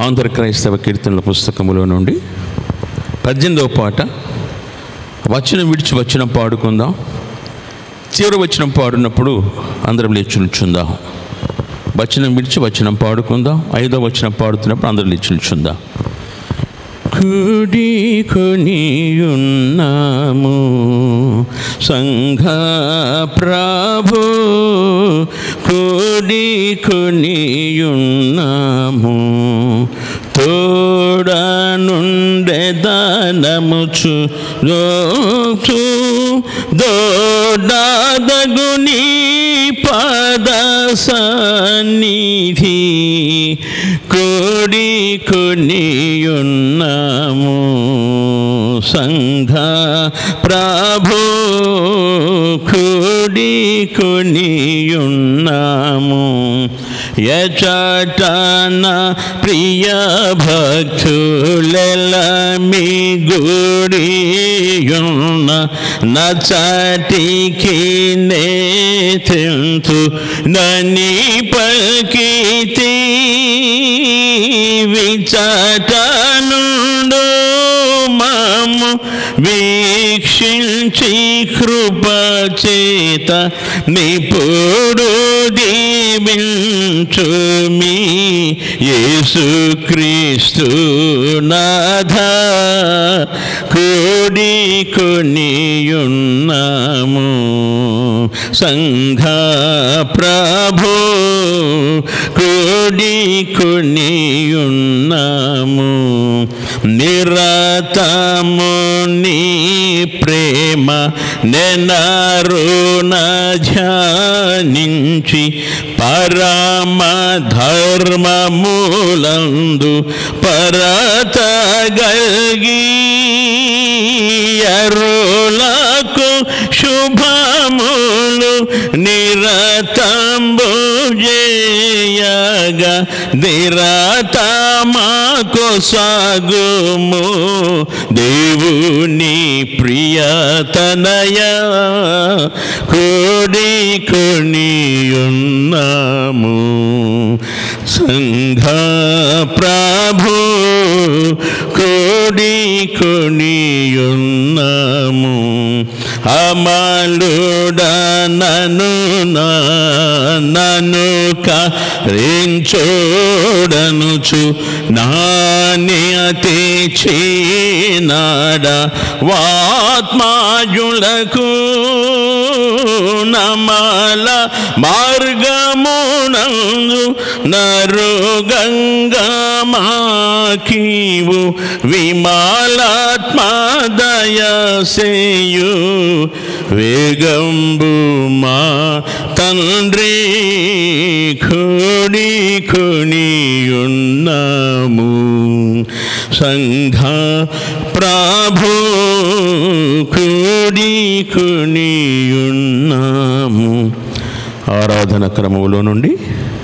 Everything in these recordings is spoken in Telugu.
ఆంధ్ర క్రైస్తవ కీర్తనల పుస్తకములో నుండి పద్దెనిమిదవ పాట వచనం విడిచి వచనం పాడుకుందాం చివరి వచనం పాడినప్పుడు అందరం లేచి నిల్చుందాం వచనం విడిచి వచనం పాడుకుందాం ఐదో వచనం పాడుతున్నప్పుడు అందరం లేచి నిల్చుందాం కుడి కొనియున్నాము సంఘ ప్రభు కుడి కొనియున్నాము తోడ నుండే దానముచు రోచు దోడాదగుని పద సన్నిధి కోడి కొనియున్నాము సంఘ ప్రభు కోడి కొనియున్నాము యచటన ప్రియ భక్తులెల మీ గుడియున్న నచటికి నే తింతు నని పల్కితి విచటనుండు మాము వీక్షించి కృప చేత నిపుడు దీవించుమి యేసుక్రీస్తు నాథ కోడి కొనియున్నాము సంఘ ప్రభు కోడి కొనియున్నాము నిరతము నీ ప్రేమ నెనరున ధ్యానించి పరమ ధర్మములందు పరతగల్గి అరులకు శుభములు నిరతంబు జేయగా నిరతమాకు సాగుము దేవుని ప్రియతనయ కోడి కొనియున్నాము సంఘ ప్రభు కోడి కొనియున్నాము అమలుడనను నన్ను కరించోడనుచు నాణ్యతే చీనాడ వాత్మాజులకు నమల మార్గమునందు నరుగంగమాకీవు విమాలాత్మదయసేయు వేగంబు మా తండ్రి కొడి కొనియున్నాము సంఘ ప్రభు కొడి కొనియున్నాము ఆరాధన క్రమంలో నుండి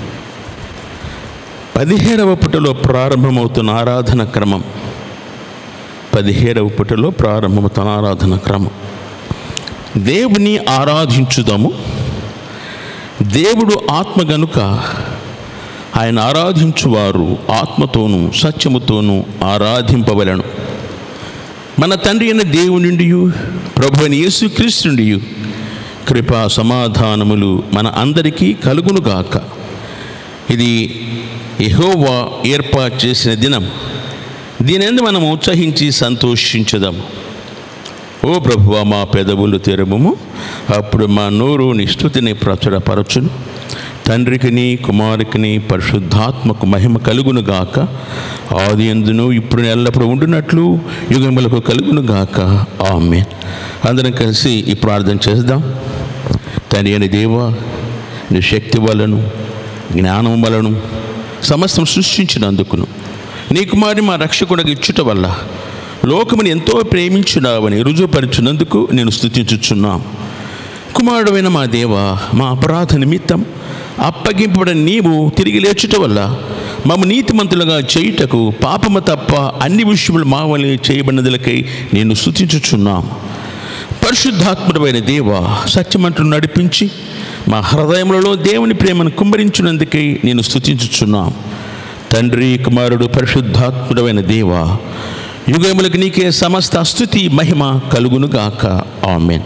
పదిహేడవ పుటలో ప్రారంభమవుతున్న ఆరాధన క్రమం పదిహేడవ పుటలో ప్రారంభమవుతున్న ఆరాధన క్రమం దేవుని ఆరాధించుదాము దేవుడు ఆత్మ గనుక ఆయన ఆరాధించువారు ఆత్మతోనూ సత్యముతోనూ ఆరాధింపవలను మన తండ్రి అయిన దేవుని ప్రభు అయిన యేసుక్రీస్తు కృపా సమాధానములు మన అందరికీ కలుగునుగాక ఇది యెహోవా ఏర్పాటు చేసిన దినం దీనిందు మనం ఉత్సహించి సంతోషించుదాం ఓ ప్రభువా మా పెదవులు తెరముము అప్పుడు మా నోరు నిష్ఠుతిని ప్రచురపరచును తండ్రికిని కుమారుకిని పరిశుద్ధాత్మకు మహిమ కలుగునుగాక ఆది ఎందును ఇప్పుడు ఎల్లప్పుడూ ఉండునట్లు యుగములకు కలుగునుగాక ఆమె అందరం కలిసి ఈ ప్రార్థన చేద్దాం తండ్రి అని దేవా నీ శక్తి వలను జ్ఞానం వలను సమస్తం సృష్టించినందుకును నీ కుమారి మా రక్షకుడికి ఇచ్చుట వల్ల లోకముని ఎంతో ప్రేమించున్నావని రుజువుపరుచున్నందుకు నేను స్థుతించుచున్నాం కుమారుడైన మా దేవ మా అపరాధ నిమిత్తం అప్పగింపబడిన నీవు తిరిగి లేచుట వల్ల మమ్మ నీతిమంతులుగా చేయుటకు పాపము తప్ప అన్ని విషయములు మా వలె చేయబడినదులకై నేను స్థుతించుచున్నాం పరిశుద్ధాత్ముడమైన దేవ సత్యమంటును నడిపించి మా హృదయములలో దేవుని ప్రేమను కుమ్మరించినందుకై నేను స్థుతించుచున్నాం తండ్రి కుమారుడు పరిశుద్ధాత్ముడమైన దేవ యుగములకు నీకే సమస్త స్థుతి మహిమ కలుగునుగాక ఆమెన్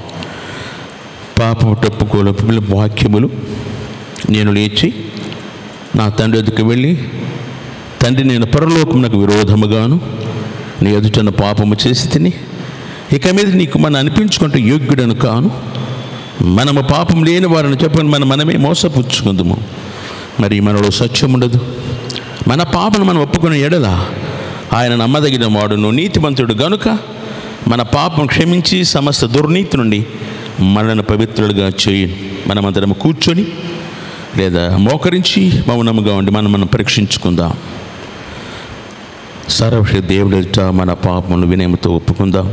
పాపము తప్పుకోలు పిలుపు వాక్యములు నేను లేచి నా తండ్రి ఎదుకు వెళ్ళి తండ్రి నేను పరలోకమునకు విరోధముగాను నీ ఎదుటన పాపము చేసి తిని ఇక మీద నీకు మన అనిపించుకుంటూ యోగ్యుడను కాను మనము పాపం లేని వారిని చెప్పని మనం మనమే మోసపుచ్చుకుందుము మరి మనలో సత్యం ఉండదు మన పాపను మనం ఒప్పుకున్న ఎడల ఆయన నమ్మదగిన వాడును నీతిమంతుడు గనుక మన పాపం క్షమించి సమస్త దుర్నీతి నుండి మనల్ని పవిత్రులుగా చేయి మనమందరం కూర్చొని లేదా మోకరించి మౌనముగా ఉండి మనం మనం పరీక్షించుకుందాం సర్వశక్తి దేవుడిట మన పాపమును వినయముతో ఒప్పుకుందాం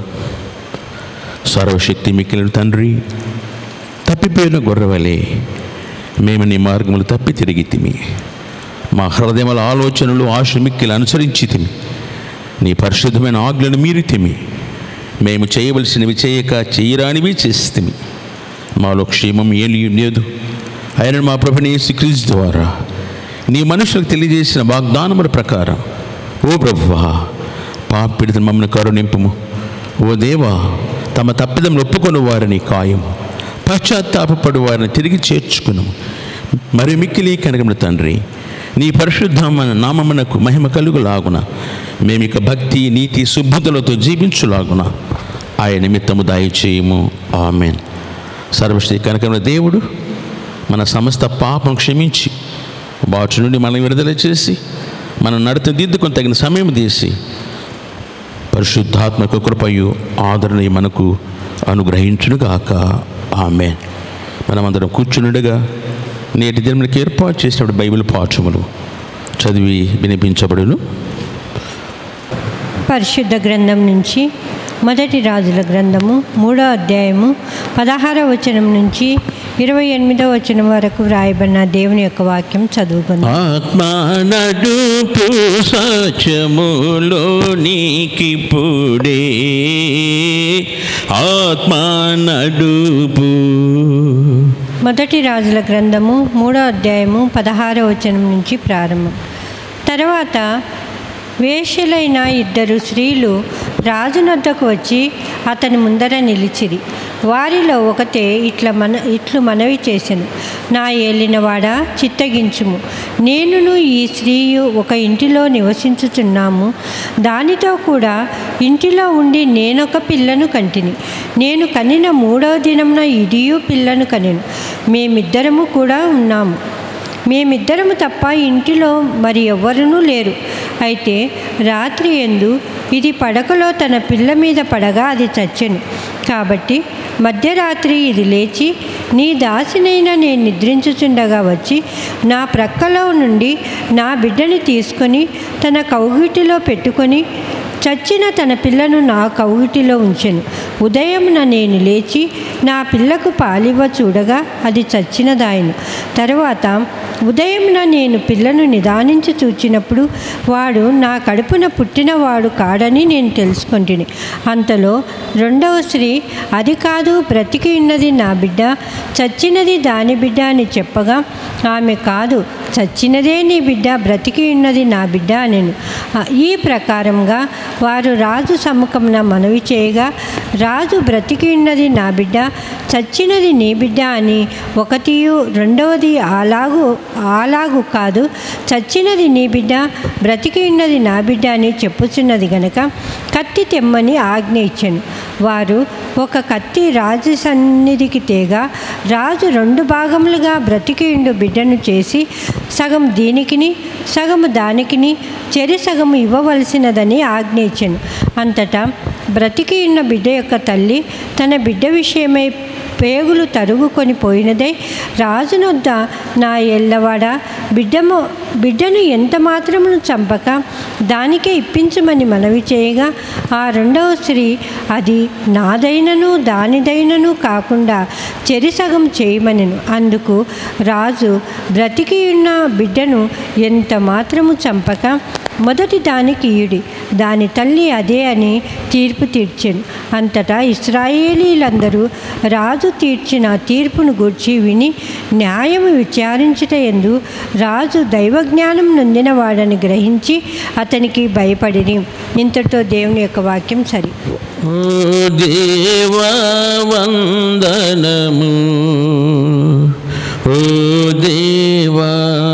సర్వశక్తి మిక్కిలిన తండ్రి తప్పిపోయిన గొర్రెవలే మేము నీ మార్గములు తప్పి తిరిగి తిమి మా హృదయముల ఆలోచనలు ఆశ మిక్కిలు అనుసరించి తిమి నీ పరిశుద్ధమైన ఆజ్ఞలను మీరి తిమి మేము చేయవలసినవి చేయక చేయరానివి చేస్తిమి మాలో క్షేమం ఏలి లేదు ఆయన మా ప్రభుని యేసుక్రీస్తు ద్వారా నీ మనుషులకు తెలియజేసిన వాగ్దానముల ప్రకారం ఓ ప్రభువా పాపిడిత మమ్మల్ని కరుణింపుము ఓ దేవా తమ తప్పిదం ఒప్పుకొని వారిని ఖాయము పశ్చాత్తాపడు వారిని తిరిగి చేర్చుకును మరి మిక్కిలి కనగముల తండ్రి నీ పరిశుద్ధమైన నామమునకు మహిమ కలుగులాగున మేమిక భక్తి నీతి శుద్ధతలతో జీవించులాగున ఆయన నిమిత్తము దయచేయము ఆమెన్ సర్వశ్రీ కనకముల దేవుడు మన సమస్త పాపం క్షమించి బాచు నుండి మనల్ని విడుదల చేసి మన నడత దిద్దుకొని తగిన సమయం తీసి పరిశుద్ధాత్మక కృపయు ఆదరణ మనకు అనుగ్రహించునుగాక ఆమె మనమందరం కూర్చునుడుగా నేటి జన్మకి ఏర్పాటు చేసినప్పుడు బైబిల్ పాఠములు చదివి వినిపించబడును పరిశుద్ధ గ్రంథం నుంచి మొదటి రాజుల గ్రంథము మూడో అధ్యాయము పదహారవ వచనం నుంచి ఇరవై ఎనిమిదో వచనం వరకు వ్రాయబడిన దేవుని యొక్క వాక్యం చదువుకుందాం ఆత్మ నడుపు సత్యములో నీకిప్పుడే ఆత్మ నడుపు మొదటి రాజుల గ్రంథము మూడో అధ్యాయము పదహారో వచనం నుంచి ప్రారంభం తర్వాత వేశ్యలైన ఇద్దరు స్త్రీలు రాజునొద్దకు వచ్చి అతని ముందర నిలిచిరి వారిలో ఒకతే ఇట్ల మన ఇట్లు మనవి చేసెను నా ఏలినవాడా చిత్తగించుము నేనును ఈ స్త్రీయు ఒక ఇంటిలో నివసించుచున్నాము దానితో కూడా ఇంటిలో ఉండి నేనొక పిల్లను కంటిని నేను కనిన మూడవ దినమున ఇదియు పిల్లను కనెను మేమిద్దరము కూడా ఉన్నాము మేమిద్దరము తప్ప ఇంటిలో మరి ఎవ్వరూ లేరు అయితే రాత్రి ఎందు ఇది పడకలో తన పిల్ల మీద పడగా అది చచ్చెను కాబట్టి మధ్యరాత్రి ఇది లేచి నీ దాసినైనా నేను నిద్రించుచుండగా వచ్చి నా ప్రక్కలో నుండి నా బిడ్డని తీసుకొని తన కౌగిటిలో పెట్టుకొని చచ్చిన తన పిల్లను నా కౌగిటిలో ఉంచెను ఉదయమున నేను లేచి నా పిల్లకు పాలివ్వ చూడగా అది చచ్చినదాయను తరువాత ఉదయమున నేను పిల్లను నిదానించి చూచినప్పుడు వాడు నా కడుపున పుట్టినవాడు కాడని నేను తెలుసుకుంటుని అంతలో రెండవ స్త్రీ అది కాదు బ్రతికి ఉన్నది నా బిడ్డ చచ్చినది దాని బిడ్డ అని చెప్పగా ఆమె కాదు చచ్చినదే నీ బిడ్డ బ్రతికి ఉన్నది నా బిడ్డ అనెను ఆ, ఈ ప్రకారంగా వారు రాజు సముఖమున మనవి చేయగా రాజు బ్రతికి ఉన్నది నా బిడ్డ చచ్చినది నీ బిడ్డ అని ఒకటియు రెండవది అలాగు అలాగు కాదు చచ్చినది నీ బిడ్డ బ్రతికి ఉన్నది నా బిడ్డ అని చెప్పుచున్నది గనక కత్తి తెమ్మని ఆజ్ఞ ఇచ్చాను వారు ఒక కత్తి రాజు సన్నిధికి తేగా రాజు రెండు భాగములుగా బ్రతికిండు బిడ్డను చేసి సగం దీనికిని సగము దానికిని చెరి సగము ఇవ్వవలసినదని ఆజ్ఞ ఇచ్చాను అంతటా బ్రతికి ఉన్న బిడ్డ యొక్క తల్లి తన బిడ్డ విషయమై పేగులు తరుగుకొని పోయినదై రాజునొద్ద నా ఎల్లవాడ బిడ్డము బిడ్డను ఎంత మాత్రమును చంపక దానికే ఇప్పించమని మనవి చేయగా ఆ రెండవ స్త్రీ అది నాదైనను దానిదైనను కాకుండా చెరిసగం చేయమనెను అందుకు రాజు బ్రతికి ఉన్న బిడ్డను ఎంత మాత్రము చంపక మొదటి దానికి ఈడి దాని తల్లి అదే అని తీర్పు తీర్చెను అంతటా ఇస్రాయేలీలందరూ రాజు తీర్చిన తీర్పును గూర్చి విని న్యాయము విచారించుట ఎందు రాజు దైవజ్ఞానం నొందినవాడని గ్రహించి అతనికి భయపడిరి ఇంతటితో దేవుని యొక్క వాక్యం సరి ఓ దేవా వందనము ఓ దేవా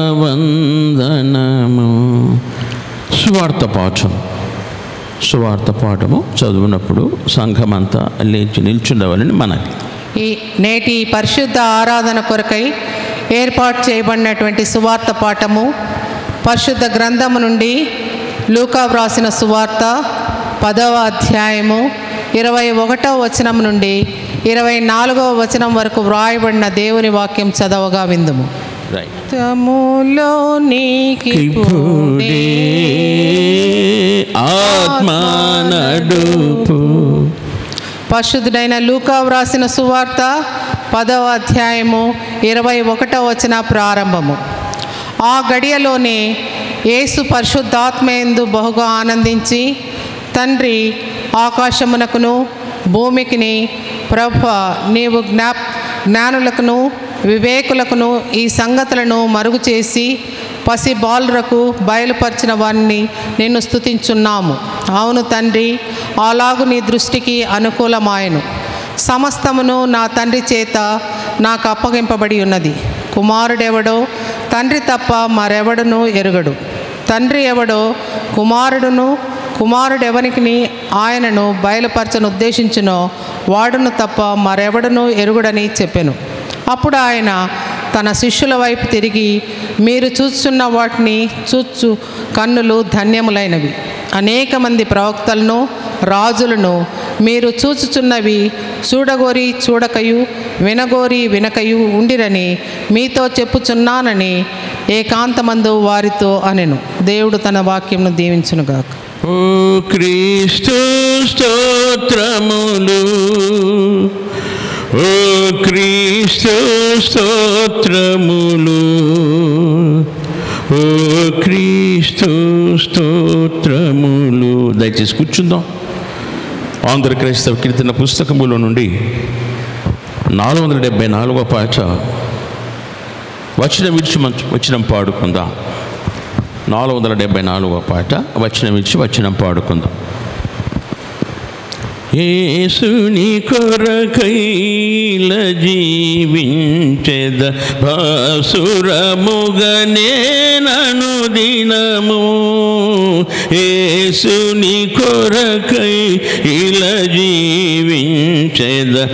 వందనము సువార్త పాఠం సువార్త పాఠము చదువునప్పుడు సంఘమంతా లేచి నిల్చుండవాలని మనకి ఈ నేటి పరిశుద్ధ ఆరాధన కొరకై ఏర్పాటు చేయబడినటువంటి సువార్త పాఠము పరిశుద్ధ గ్రంథము నుండి లూకా వ్రాసిన సువార్త పదవ అధ్యాయము ఇరవై ఒకటవ వచనం నుండి ఇరవై నాలుగవ వచనం వరకు వ్రాయబడిన దేవుని వాక్యం చదవగా విందుము రైట్ తములో నీకి పుడే ఆత్మా నడుపు పరిశుద్ధుడైన లూకా వ్రాసిన సువార్త పదవ అధ్యాయము ఇరవై ఒకటవ వచన ప్రారంభము ఆ గడియలోనే యేసు పరిశుద్ధాత్మయందు బహుగా ఆనందించి తండ్రి ఆకాశమునకును భూమికిని ప్రభ నీవు జ్ఞా జ్ఞానులకును వివేకులకును ఈ సంగతులను మరుగు చేసి పసి బాలురకు బయలుపరిచిన వారిని నిన్ను స్తుతించున్నాము అవును తండ్రి అలాగు నీ దృష్టికి అనుకూలమాయను సమస్తమును నా తండ్రి చేత నాకు అప్పగింపబడి ఉన్నది కుమారుడెవడో తండ్రి తప్ప మరెవడును ఎరుగడు తండ్రి ఎవడో కుమారుడును కుమారుడెవనికి ఆయనను బయలుపరచను ఉద్దేశించునో వాడును తప్ప మరెవడును ఎరుగుడని చెప్పెను అప్పుడు ఆయన తన శిష్యుల వైపు తిరిగి మీరు చూస్తున్న వాటిని చూచు కన్నులు ధన్యములైనవి అనేక మంది ప్రవక్తలను రాజులను మీరు చూచుచున్నవి చూడగోరి చూడకయు వినగోరి వినకయు ఉండిరని మీతో చెప్పుచున్నానని ఏకాంతమందు వారితో అనెను దేవుడు తన వాక్యంను దీవించునుగాక ఓ క్రీస్తు స్తోత్రములు ఓ క్రీస్తు స్తోత్రములు ఓ క్రీస్తు స్తోత్రములు దయచేసి కూర్చుందాం ఆంధ్ర క్రైస్తవ కీర్తన పుస్తకములో నుండి నాలుగు వందల డెబ్బై నాలుగో పాట వచ్చిన విడిచి మంచు వచ్చినం పాడుకుందాం నాలుగు వందల డెబ్బై నాలుగో పాట వచనం ఇచ్చి వచనం పాడుకుందాం ఏసుని కొరకైల జీవించెద భాసురముగనే నను దినము ఏసుని కొరకై ఇలా జీవించెద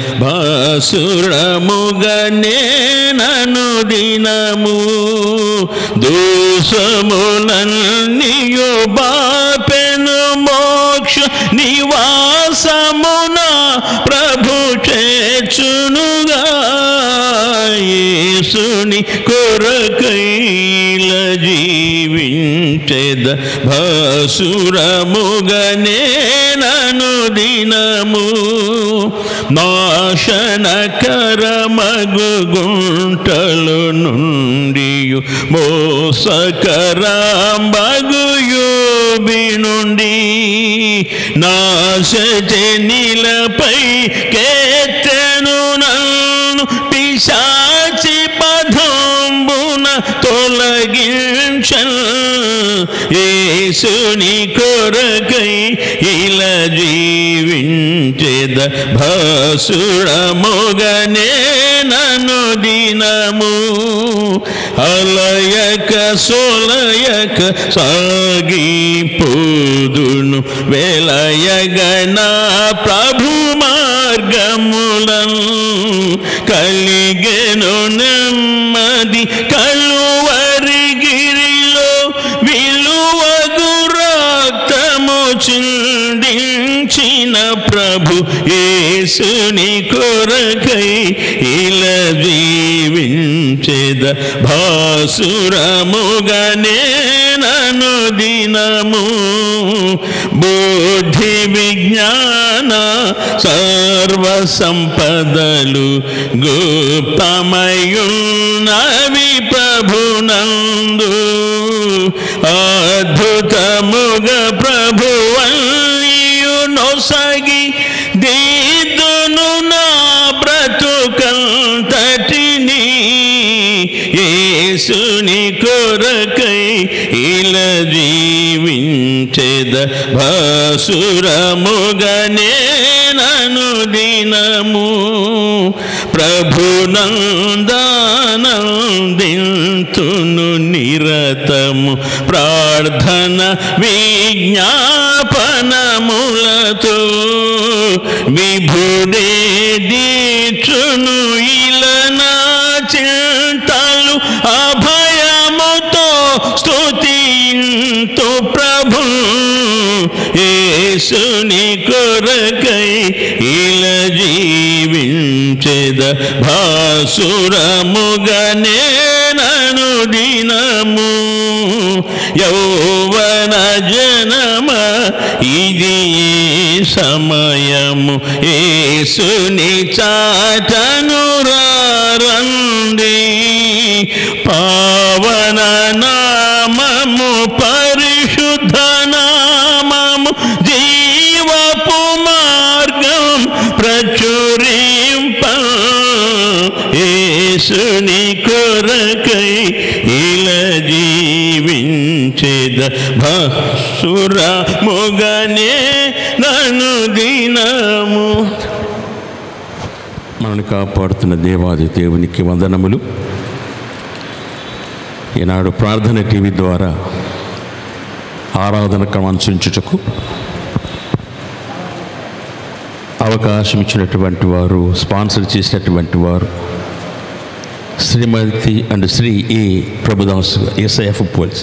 భాసురముగనే నను దినము దోషములన్నీయు బాపెను మోక్ష నివాసమున ప్రభు చేర్చునుగా యేసుని కొరకైల జీవించెద భసురముగనే నను దినము నాశనకరమగు గుంటలు నుండి మోసకరాంబగు యోబి నుండి నాశనిలపై కేతను నన్ను పిశాచి పదంబున తొలగించన్ యేసుని కొరకై ఇలా జీవించేద భసురముగనే నను దినము అలయక సోలయక సాగిపోదును వెలయగనా ప్రభు మార్గములను కలిగెను నెమ్మది కలువరి గిరిలో విలువగు రక్తము చిందించిన ప్రభు యేసుని కొరకై ఇలా జీవించేద భాసురముగనే నను దినము బుద్ధి విజ్ఞాన సర్వ సంపదలు గుప్తమయున్నవి ప్రభునందు అద్భుతముగా ప్రభువయ్యు నొసగి దీదును నా బ్రతుకంతటిని యేసుని కొరకై ఇల జీవించేద భాసురముగనే నను దినము ప్రభునందానందింతును నిరతము ప్రార్థన విజ్ఞాపనములతో విభుడే దీక్షును ఇలనా చింతలు అభయముతో స్తుతింతు ప్రభు యేసుని కొరకై ఇల జీవించెద భాసురముగనే నను దినము యౌవన జనమ ఇది ఏ సమయము యేసుని చాటను రండి పావన నామము పరిశుద్ధ నామము జీవపు మార్గం ప్రచురింప యేసుని కొరకై ఇల జీవించేద భసుర మొగనే నన్ను దినము మనల్ని కాపాడుతున్న దేవాది దేవునికి వందనములు ఈనాడు ప్రార్థన టీవీ ద్వారా ఆరాధన క్రమానుసరించుటకు అవకాశం ఇచ్చినటువంటి వారు స్పాన్సర్ చేసినటువంటి వారు Shrimati and Shri A Prabhudas SIF police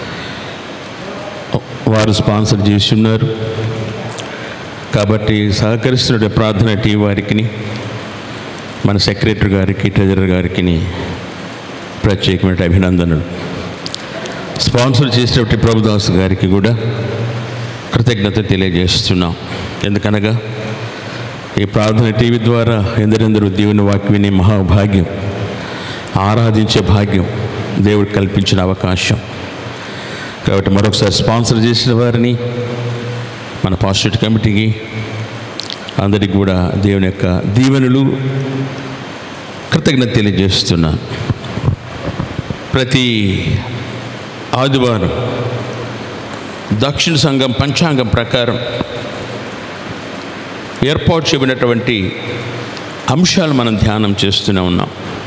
వారు స్పాన్సర్ చేసి ఉన్నారు కాబట్టి సహకరిస్తున్న ప్రార్థన టీవీ వారికి మన సెక్రటరీ గారికి ట్రెజరర్ గారికి ప్రత్యేకమైన అభినందనలు స్పాన్సర్ చేసినటువంటి ప్రభుదాస్ గారికి కూడా కృతజ్ఞత తెలియజేస్తున్నాం ఎందుకనగా ఈ ప్రార్థన టీవీ ద్వారా ఎందరెందరూ దేవుని వాక్యం వినే మహాభాగ్యం ఆరాధించే భాగ్యం దేవుడు కల్పించిన అవకాశం కాబట్టి మరొకసారి స్పాన్సర్ చేసిన వారిని మన పాజిటివ్ కమిటీకి అందరికీ కూడా దేవుని యొక్క దీవెనలు కృతజ్ఞత తెలియజేస్తున్నాను ప్రతి ఆదివారం దక్షిణ సంఘం పంచాంగం ప్రకారం ఏర్పాటు చేయబడినటువంటి అంశాలు మనం ధ్యానం చేస్తూనే ఉన్నాం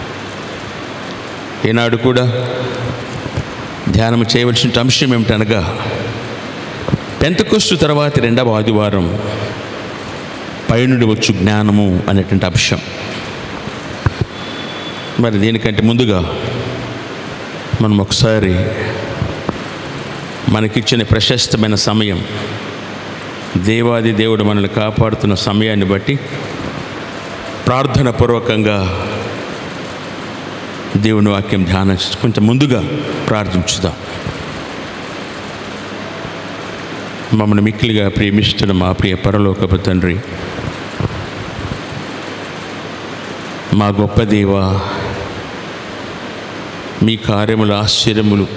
ఈనాడు కూడా ధ్యానం చేయవలసిన అంశం ఏమిటనగా పెంతకొస్తు తర్వాత రెండవ ఆదివారం పైనుండి వచ్చు జ్ఞానము అనేటువంటి అంశం మరి దీనికంటే ముందుగా మనం ఒకసారి మనకిచ్చిన ప్రశస్తమైన సమయం దేవాది దేవుడు మనల్ని కాపాడుతున్న సమయాన్ని బట్టి ప్రార్థన పూర్వకంగా దేవుని వాక్యం ధ్యానం కొంచెం ముందుగా ప్రార్థించుదాం మమ్మల్ని మిక్కిలిగా ప్రేమిస్తున్న మా ప్రియ పరలోకపు తండ్రి మా గొప్ప దేవ మీ కార్యములు ఆశ్చర్యములు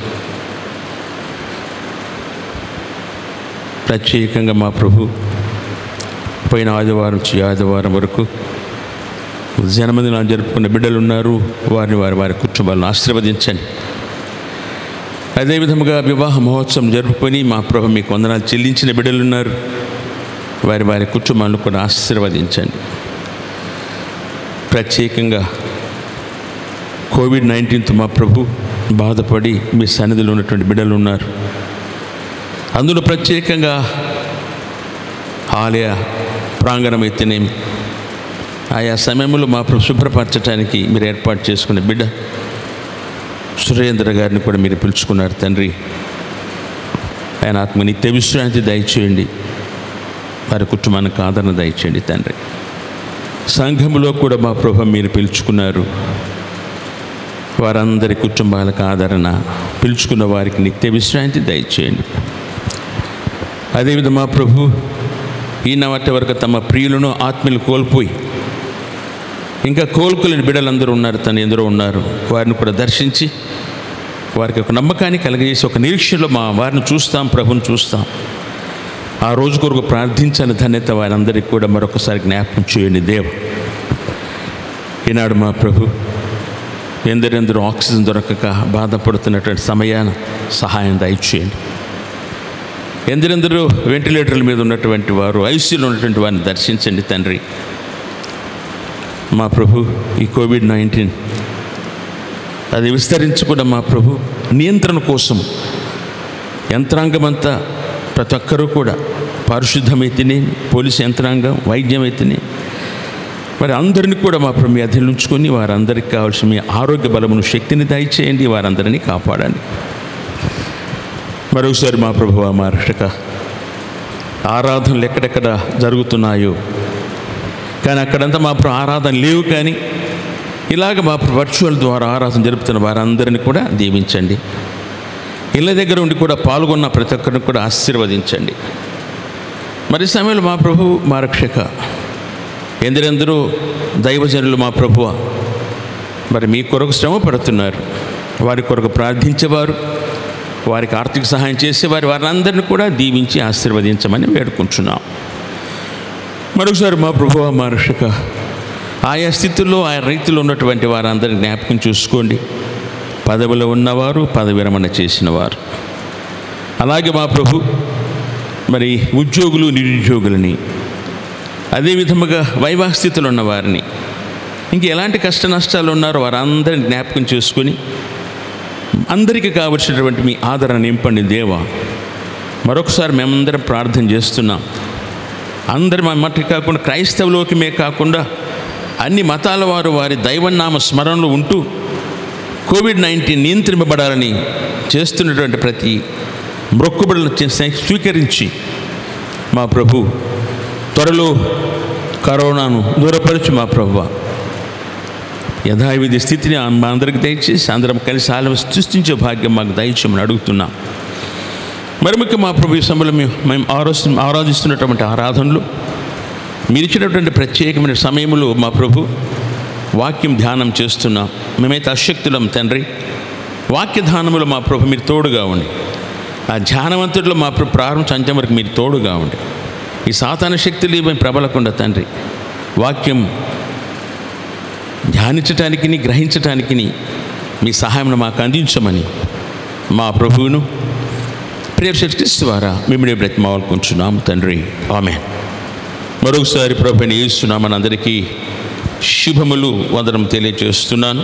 ప్రత్యేకంగా మా ప్రభు పోయిన ఆదివారం నుంచి ఈ ఆదివారం వరకు జన్మదినాలు జరుపుకున్న బిడ్డలు ఉన్నారు వారిని వారి వారి కుటుంబాలను ఆశీర్వదించండి అదేవిధముగా వివాహ మహోత్సవం జరుపుకొని మా ప్రభు మీకు వందనాలు చెల్లించిన బిడ్డలు ఉన్నారు వారి వారి కుటుంబాలను కూడా ఆశీర్వదించండి ప్రత్యేకంగా కోవిడ్ నైన్టీన్త్ మా ప్రభు బాధపడి మీ సన్నిధిలో ఉన్నటువంటి బిడ్డలు ఉన్నారు అందులో ప్రత్యేకంగా ఆలయ ప్రాంగణం అయితేనేమి ఆయా సమయంలో మా ప్రభు శుభ్రపరచడానికి మీరు ఏర్పాటు చేసుకున్న బిడ్డ సురేంద్ర గారిని కూడా మీరు పిలుచుకున్నారు తండ్రి ఆయన ఆత్మ నిత్య విశ్రాంతి దయచేయండి వారి కుటుంబానికి ఆదరణ దయచేయండి తండ్రి సంఘములో కూడా మా ప్రభు మీరు పిలుచుకున్నారు వారందరి కుటుంబాలకు ఆదరణ పిలుచుకున్న వారికి నిత్య విశ్రాంతి దయచేయండి అదేవిధంగా మా ప్రభు ఈ నవటి వరకు తమ ప్రియులను ఆత్మీయులు కోల్పోయి ఇంకా కోలుకోలేని బిడ్డలందరూ ఉన్నారు తను ఎందరో ఉన్నారు వారిని కూడా దర్శించి వారికి ఒక నమ్మకాన్ని కలిగజేసి ఒక నిరీక్షలో మా వారిని చూస్తాం ప్రభుని చూస్తాం ఆ రోజు కొరకు ప్రార్థించని ధన్యత వారందరికీ కూడా మరొకసారి జ్ఞాపకం చేయండి దేవ ఈనాడు మా ప్రభు ఎందరెందరూ ఆక్సిజన్ దొరకక బాధపడుతున్నటువంటి సమయాన సహాయం దయచేయండి ఎందరెందరూ వెంటిలేటర్ల మీద ఉన్నటువంటి వారు ఐసీలో ఉన్నటువంటి వారిని దర్శించండి తండ్రి మా ప్రభు ఈ కోవిడ్ నైన్టీన్ అది విస్తరించకుండా మా ప్రభు నియంత్రణ కోసం యంత్రాంగమంతా ప్రతి ఒక్కరూ కూడా పారిశుద్ధమైతేనే పోలీసు యంత్రాంగం వైద్యమైతేనే మరి అందరినీ కూడా మా ప్రభు మీ అధీనంలో ఉంచుకొని వారందరికీ కావాల్సిన మీ ఆరోగ్య బలమును శక్తిని దయచేయండి వారందరినీ కాపాడండి మరొకసారి మా ప్రభు మా రక్షక ఆరాధనలు ఎక్కడెక్కడ జరుగుతున్నాయో కానీ అక్కడంతా మా ప్రభు ఆరాధన లేవు కానీ ఇలాగ మా ప్రభు వర్చువల్ ద్వారా ఆరాధన జరుపుతున్న వారందరినీ కూడా దీవించండి ఇళ్ళ దగ్గర ఉండి కూడా పాల్గొన్న ప్రతి ఒక్కరిని కూడా ఆశీర్వదించండి మరి ఈ సమయంలో మా ప్రభు మా రక్షక ఎందరెందరూ దైవజనులు మా ప్రభువ మరి మీ కొరకు శ్రమ పడుతున్నారు వారి కొరకు ప్రార్థించేవారు వారికి ఆర్థిక సహాయం చేసేవారు వారందరిని కూడా దీవించి ఆశీర్వదించమని వేడుకుంటున్నాం మరొకసారి మా ప్రభువ మా రక్షక ఆయా స్థితుల్లో ఆయా రైతులు ఉన్నటువంటి వారందరిని జ్ఞాపకం చూసుకోండి పదవిలో ఉన్నవారు పదవి విరమణ చేసిన వారు అలాగే మా ప్రభు మరి ఉద్యోగులు నిరుద్యోగులని అదే విధముగా వైవాహిక స్థితిలో ఉన్న వారిని ఇంక ఎలాంటి కష్ట నష్టాలు ఉన్నారో వారందరిని జ్ఞాపకం చేసుకొని అందరికీ కావలసినటువంటి మీ ఆదరణ నింపండి దేవా మరొకసారి మేమందరం ప్రార్థన చేస్తున్నాం అందరి మా మట్టి కాకుండా క్రైస్తవులోకిమే కాకుండా అన్ని మతాల వారు వారి దైవనామ స్మరణలో ఉంటూ కోవిడ్ నైన్టీన్ నియంత్రింపబడాలని చేస్తున్నటువంటి ప్రతి మొక్కుబడులను చేసి స్వీకరించి మా ప్రభు త్వరలో కరోనాను దూరపరచు మా ప్రభు యథావిధి స్థితిని మా అందరికి దయచేసి అందరం కలిసి ఆలయం సృష్టించే భాగ్యం మాకు దయచేయమని అడుగుతున్నాం మరి ముఖ్య మా ప్రభు ఈ సమయంలో మేము మేము ఆరాధి ఆరాధిస్తున్నటువంటి ఆరాధనలు మీరు ఇచ్చినటువంటి ప్రత్యేకమైన సమయంలో మా ప్రభు వాక్యం ధ్యానం చేస్తున్నాం మేమైతే అశక్తులం తండ్రి వాక్య ధ్యానములో మా ప్రభు మీరు తోడుగా ఉండి ఆ ధ్యానవంతుడిలో మా ప్రభు ప్రారంభం అంత్యం వరకు మీరు తోడుగా ఉండి ఈ సాతాన శక్తులు మేము ప్రబలకుండా తండ్రి వాక్యం ధ్యానించటానికి గ్రహించటానికి మీ సహాయం మాకు అందించమని మా ప్రభువును ప్రియక్రీస్తు ద్వారా మిమ్మల్ని బ్రతిమాలనుకుంటున్నాము తండ్రి ఆమె మరొకసారి ప్రభుని ఇస్తున్నామని అందరికీ శుభములు వందనం తెలియజేస్తున్నాను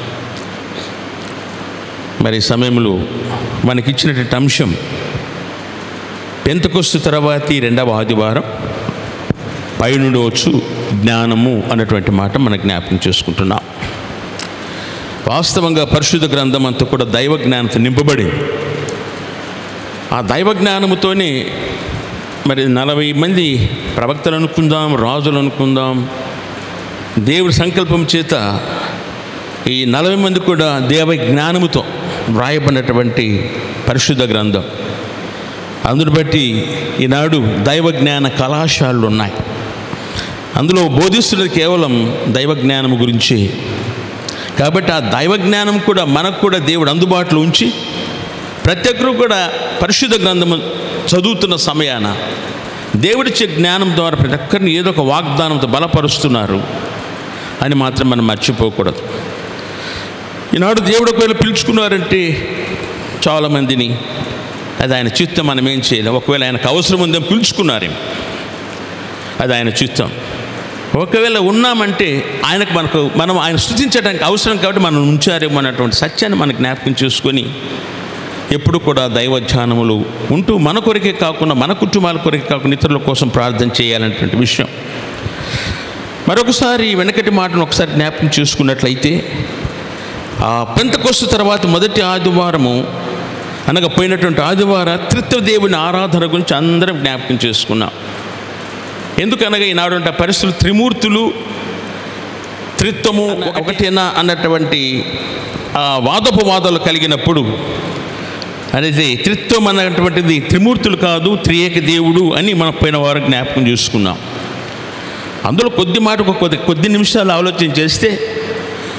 మరి ఈ సమయంలో మనకిచ్చినటువంటి అంశం పెంతకొస్తు తర్వాతి రెండవ ఆదివారం పైనుండి వచ్చు జ్ఞానము అన్నటువంటి మాట మనం జ్ఞాపకం చేసుకుంటున్నాం వాస్తవంగా పరిశుద్ధ గ్రంథం అంతా కూడా దైవ జ్ఞానంతో నింపబడింది ఆ దైవ జ్ఞానముతోనే మరి నలభై మంది ప్రవక్తలు అనుకుందాం రాజులు అనుకుందాం దేవుడి సంకల్పం చేత ఈ నలభై మంది కూడా దేవ జ్ఞానముతో వ్రాయబడినటువంటి పరిశుద్ధ గ్రంథం అందును బట్టి ఈనాడు దైవ జ్ఞాన కళాశాలలు ఉన్నాయి అందులో బోధిస్తున్నది కేవలం దైవ జ్ఞానం గురించి కాబట్టి ఆ దైవ జ్ఞానం కూడా మనకు కూడా దేవుడు అందుబాటులో ఉంచి ప్రతి ఒక్కరూ కూడా పరిశుద్ధ గ్రంథము చదువుతున్న సమయాన దేవుడిచ్చే జ్ఞానం ద్వారా ప్రతి ఒక్కరిని ఏదో ఒక వాగ్దానంతో బలపరుస్తున్నారు అని మాత్రం మనం మర్చిపోకూడదు ఈనాడు దేవుడు ఒకవేళ పిలుచుకున్నారంటే చాలామందిని అది ఆయన చిత్తం మనం ఏం చేయలేం ఒకవేళ ఆయనకు అవసరం ఉందేమో పిలుచుకున్నారేమో అది ఆయన చిత్తం ఒకవేళ ఉన్నామంటే ఆయనకు మనకు మనం ఆయన స్థుతించడానికి అవసరం కాబట్టి మనం ఉంచారేమో అన్నటువంటి సత్యాన్ని మనం జ్ఞాపకం చేసుకొని ఎప్పుడు కూడా దైవ ధ్యానములు ఉంటూ మన కొరకే కాకుండా మన కుటుంబాల కొరకే కాకుండా ఇతరుల కోసం ప్రార్థన చేయాలనేటువంటి విషయం మరొకసారి వెనకటి మాటను ఒకసారి జ్ఞాపకం చేసుకున్నట్లయితే ఆ పెంతకొస్తు తర్వాత మొదటి ఆదివారము అనగా పోయినటువంటి ఆదివార త్రిత్వ దేవుని ఆరాధన గురించి అందరం జ్ఞాపకం చేసుకున్నాం ఎందుకనగా ఈనాడు అంటే పరిస్థితులు త్రిమూర్తులు త్రిత్వము ఒకటేనా అన్నటువంటి ఆ వాదోపవాదాలు కలిగినప్పుడు అనేది త్రిత్వం అన్నటువంటిది త్రిమూర్తులు కాదు త్రియేక దేవుడు అని మన పోయిన వారు జ్ఞాపకం చేసుకున్నాం అందులో కొద్ది మాటకు కొద్ది కొద్ది నిమిషాలు ఆలోచన చేస్తే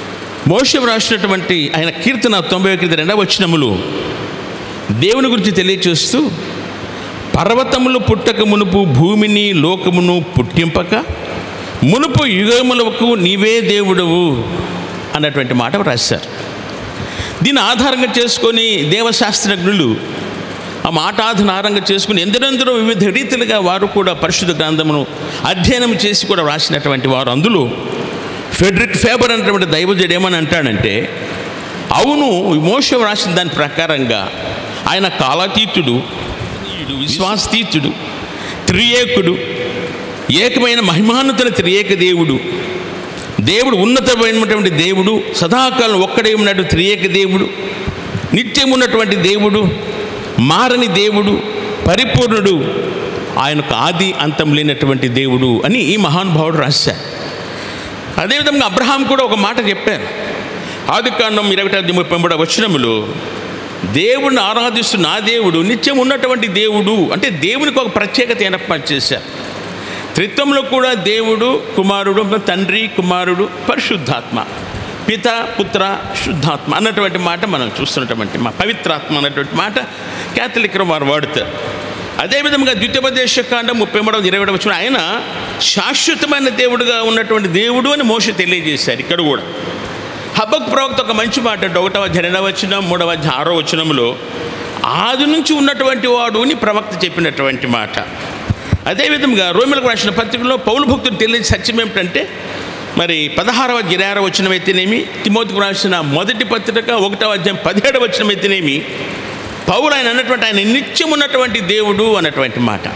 మోషం రాసినటువంటి ఆయన కీర్తన తొంభై కీర్తన రెండవ వచనములు దేవుని గురించి తెలియచేస్తూ పర్వతములు పుట్టక మునుపు భూమిని లోకమును పుట్టింపక మునుపు యుగములకు నీవే దేవుడవు అన్నటువంటి మాట రాశారు దీన్ని ఆధారంగా చేసుకొని దేవశాస్త్రజ్ఞులు ఆ మాట ఆధారంగా చేసుకుని ఎందరెందరో వివిధ రీతిలుగా వారు కూడా పరిశుద్ధ గ్రంథమును అధ్యయనం చేసి కూడా రాసినటువంటి వారు అందులో ఫెడరిక్ ఫేబర్ అనేటువంటి దైవజుడు ఏమని అంటాడంటే అవును మోషం రాసిన దాని ప్రకారంగా ఆయన కాలాతీతుడు విశ్వాసతీతుడు త్రియేకుడు ఏకమైన మహిమానుతల త్రియేక దేవుడు దేవుడు ఉన్నతమైనటువంటి దేవుడు సదాకాలం ఒక్కడే ఉన్నట్టు త్రియేక దేవుడు నిత్యం ఉన్నటువంటి దేవుడు మారని దేవుడు పరిపూర్ణుడు ఆయనకు ఆది అంతం లేనటువంటి దేవుడు అని ఈ మహానుభావుడు రాశారు అదేవిధంగా అబ్రహాం కూడా ఒక మాట చెప్పారు ఆది కాండం ఇరవై ఐదు ముప్పై మూడు వచనములో దేవుడిని ఆరాధిస్తూ నా దేవుడు నిత్యం ఉన్నటువంటి దేవుడు అంటే దేవునికి ఒక ప్రత్యేకత ఏర్పాటు చేశారు త్రిత్వంలో కూడా దేవుడు కుమారుడు తండ్రి కుమారుడు పరిశుద్ధాత్మ పిత పుత్ర శుద్ధాత్మ అన్నటువంటి మాట మనం చూస్తున్నటువంటి మా పవిత్రాత్మ అన్నటువంటి మాట క్యాథలిక్ వారు వాడుతారు అదేవిధంగా ద్వితీయోపదేశ కాండం ముప్పై మూడవ ఇరవై వచ్చిన ఆయన శాశ్వతమైన దేవుడుగా ఉన్నటువంటి దేవుడు అని మోస తెలియజేశారు ఇక్కడ కూడా హబ్బక్ ప్రవక్త ఒక మంచి మాట అంటే ఒకటవ అధ్యాయం రెండవ వచనం మూడవ అధ్యాయం ఆరో వచనంలో ఆది నుంచి ఉన్నటువంటి వాడు అని ప్రవక్త చెప్పినటువంటి మాట అదేవిధంగా రోమిలకు రాసిన పత్రికలో పౌలు భక్తుడు తెలియని సత్యం ఏమిటంటే మరి పదహారవ ఇరవై ఆరో వచనం అయితేనేమి తిమోతికి రాసిన మొదటి పత్రిక ఒకటవ అధ్యాయం పదిహేడవ వచనం అయితేనేమి పౌలు ఆయన అన్నటువంటి ఆయన నిత్యం ఉన్నటువంటి దేవుడు అన్నటువంటి మాట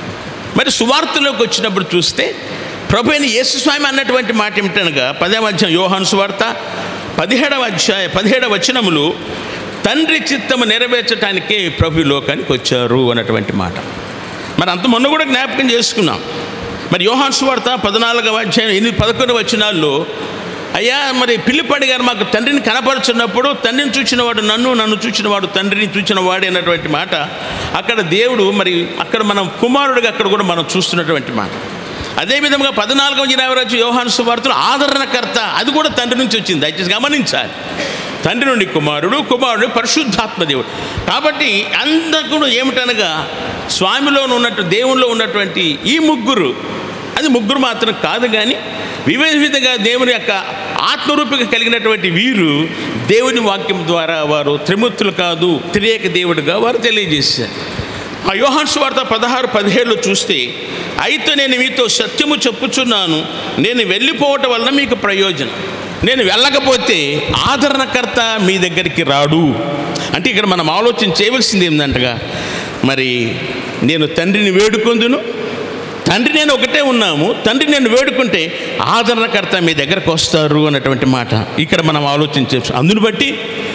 మరి సువార్తలోకి వచ్చినప్పుడు చూస్తే ప్రభు అయిన యేసుస్వామి అన్నటువంటి మాట ఏమిటనగా పదవ అధ్యాయం యోహాను సువార్త పదిహేడవ అధ్యాయ పదిహేడవ వచనములు తండ్రి చిత్తము నెరవేర్చడానికే ప్రభు ఈ లోకానికి వచ్చారు అన్నటువంటి మాట మరి అంత మొన్న కూడా జ్ఞాపకం చేసుకున్నాం మరి యోహాన్ సువార్త పద్నాలుగవ అధ్యాయం ఎనిమిది పదకొండు వచనాల్లో అయ్యా మరి పిల్లిపాడి గారు మాకు తండ్రిని కనపరుచున్నప్పుడు తండ్రిని చూచినవాడు నన్ను నన్ను చూచినవాడు తండ్రిని చూచిన వాడే అన్నటువంటి మాట అక్కడ దేవుడు మరి అక్కడ మనం కుమారుడిగా అక్కడ కూడా మనం చూస్తున్నటువంటి మాట అదేవిధంగా పద్నాలుగవ ఇరవై రోజు యోహాను సువార్తలు ఆదరణకర్త అది కూడా తండ్రి నుంచి వచ్చింది దయచేసి గమనించాలి తండ్రి నుండి కుమారుడు కుమారుడు పరిశుద్ధాత్మ దేవుడు కాబట్టి అందరూ ఏమిటనగా స్వామిలో ఉన్నట్టు దేవుల్లో ఉన్నటువంటి ఈ ముగ్గురు అది ముగ్గురు మాత్రం కాదు కానీ వివిధగా దేవుని యొక్క ఆత్మరూపిక కలిగినటువంటి వీరు దేవుని వాక్యం ద్వారా వారు త్రిమూర్తులు కాదు త్రియేక దేవుడుగా వారు తెలియజేశారు ఆ యోహాన్ స్వార్త పదహారు పదిహేడులో చూస్తే అయితే నేను మీతో సత్యము చెప్పుచున్నాను నేను వెళ్ళిపోవటం వలన మీకు ప్రయోజనం నేను వెళ్ళకపోతే ఆదరణకర్త మీ దగ్గరికి రాడు అంటే ఇక్కడ మనం ఆలోచన చేయవలసింది ఏంటంటగా మరి నేను తండ్రిని వేడుకొందును తండ్రి నేను ఒకటే ఉన్నాము తండ్రి నేను వేడుకుంటే ఆదరణకర్త మీ దగ్గరకు వస్తారు అన్నటువంటి మాట ఇక్కడ మనం ఆలోచించవచ్చు అందును బట్టి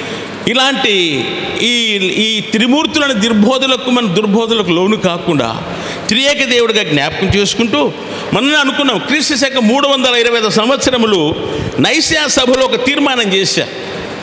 ఇలాంటి ఈ ఈ త్రిమూర్తులను దుర్బోధులకు మన దుర్బోధులకు లోను కాకుండా త్రియేక దేవుడిగా జ్ఞాపకం చేసుకుంటూ మనం అనుకున్నాం క్రీస్తు శాఖ మూడు వందల ఇరవై ఐదు సంవత్సరములు నైశ్యా సభలో ఒక తీర్మానం చేశారు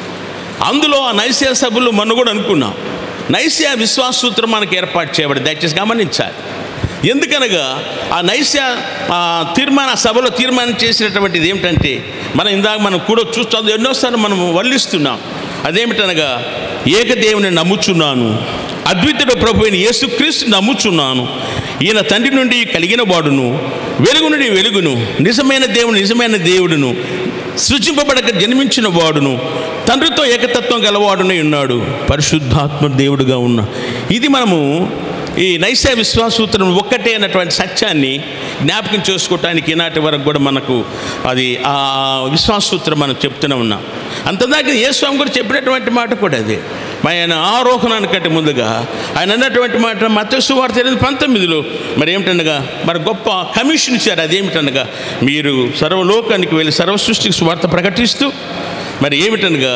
అందులో ఆ నైశ్యా సభలు మనం కూడా అనుకున్నాం నైశ్యా విశ్వాస సూత్రం మనకు ఏర్పాటు చేయబడి దయచేసి గమనించాలి ఎందుకనగా ఆ నైశ్య ఆ తీర్మాన సభలో తీర్మానం చేసినటువంటిది ఏమిటంటే మనం ఇందాక మనం కూడా చూస్తాం ఎన్నోసార్లు మనం వల్లిస్తున్నాం అదేమిటనగా ఏకదేవుని నమ్ముచున్నాను అద్వితుడు ప్రభు అయిన యేసుక్రీస్తు నమ్ముచున్నాను ఈయన తండ్రి నుండి కలిగిన వాడును వెలుగు నుండి వెలుగును నిజమైన దేవుడు నిజమైన దేవుడును సృజింపబడక జన్మించిన వాడును తండ్రితో ఏకతత్వం గలవాడునే ఉన్నాడు పరిశుద్ధాత్మ దేవుడుగా ఉన్న ఇది మనము ఈ నైశ విశ్వాసూత్రం ఒక్కటే అన్నటువంటి సత్యాన్ని జ్ఞాపకం చేసుకోవటానికి ఈనాటి వరకు కూడా మనకు అది ఆ విశ్వాసూత్రం మనం చెప్తూనే ఉన్నాం అంతదాకా ఏ స్వామి కూడా చెప్పినటువంటి మాట కూడా అది మరి ఆయన ఆరోహణానికంటే ముందుగా ఆయన అన్నటువంటి మాట మత్స్సు వార్త ఎనిమిది పంతొమ్మిదిలో మరి ఏమిటనగా మరి గొప్ప కమిషన్ ఇచ్చారు అదేమిటనగా మీరు సర్వలోకానికి వెళ్ళి సర్వ సృష్టికి స్వార్థ ప్రకటిస్తూ మరి ఏమిటనగా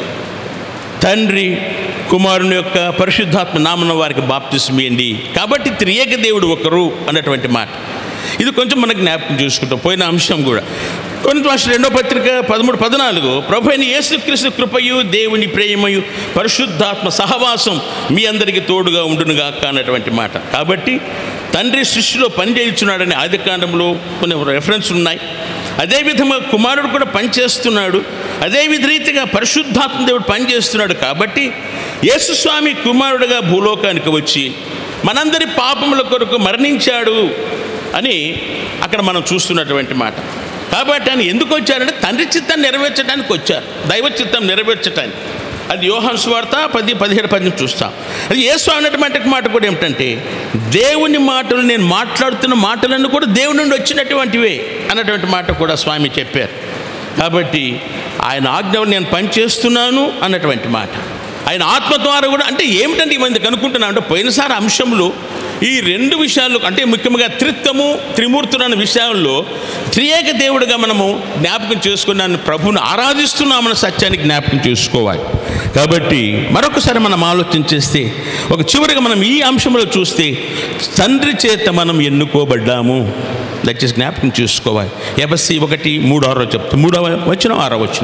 తండ్రి కుమారుని యొక్క పరిశుద్ధాత్మ నామన వారికి బాప్తిస్మియండి కాబట్టి త్రియేక దేవుడు ఒకరు అన్నటువంటి మాట ఇది కొంచెం మనకు జ్ఞాపకం చూసుకుంటాం పోయిన అంశం కూడా కొన్ని భాష రెండో పత్రిక పదమూడు పద్నాలుగు ప్రభు అయిన యేసుక్రీస్తు కృపయు దేవుని ప్రేమయు పరిశుద్ధాత్మ సహవాసం మీ అందరికీ తోడుగా ఉండునుగాక అన్నటువంటి మాట కాబట్టి తండ్రి సృష్టిలో పనిచేయుచున్నాడని ఆది కాండంలో కొన్ని రెఫరెన్స్ ఉన్నాయి అదేవిధంగా కుమారుడు కూడా పనిచేస్తున్నాడు అదే విధరీతిగా పరిశుద్ధాత్మ దేవుడు పనిచేస్తున్నాడు కాబట్టి యేసుస్వామి కుమారుడుగా భూలోకానికి వచ్చి మనందరి పాపముల కొరకు మరణించాడు అని అక్కడ మనం చూస్తున్నటువంటి మాట కాబట్టి ఆయన ఎందుకు వచ్చారంటే తండ్రి చిత్తాన్ని నెరవేర్చడానికి వచ్చారు దైవ చిత్తం నెరవేర్చడానికి అది యోహాన్ స్వార్త పది పదిహేడు పది చూస్తాం అది యేసు అన్నటువంటి మాట కూడా ఏమిటంటే దేవుని మాటలు నేను మాట్లాడుతున్న మాటలన్నీ కూడా దేవుని నుండి వచ్చినటువంటివే అన్నటువంటి మాట కూడా స్వామి చెప్పారు కాబట్టి ఆయన ఆజ్ఞలు నేను పనిచేస్తున్నాను అన్నటువంటి మాట ఆయన ఆత్మ ద్వారా కూడా అంటే ఏమిటంటే ఈ మంది కనుక్కుంటున్నాం అంటే పోయినసారి అంశంలో ఈ రెండు విషయాలు అంటే ముఖ్యంగా త్రిత్వము త్రిమూర్తులు అన్న విషయాల్లో త్రియేక దేవుడిగా మనము జ్ఞాపకం చేసుకున్నాను ప్రభువుని ఆరాధిస్తున్నామన్న సత్యాన్ని జ్ఞాపకం చేసుకోవాలి కాబట్టి మరొకసారి మనం ఆలోచన చేస్తే ఒక చివరిగా మనం ఈ అంశంలో చూస్తే తండ్రి చేత మనం ఎన్నుకోబడ్డాము దయచేసి జ్ఞాపకం చేసుకోవాలి ఎబస్సి ఒకటి మూడో ఆరో చెప్తా మూడవ వచ్చిన ఆరో వచ్చిన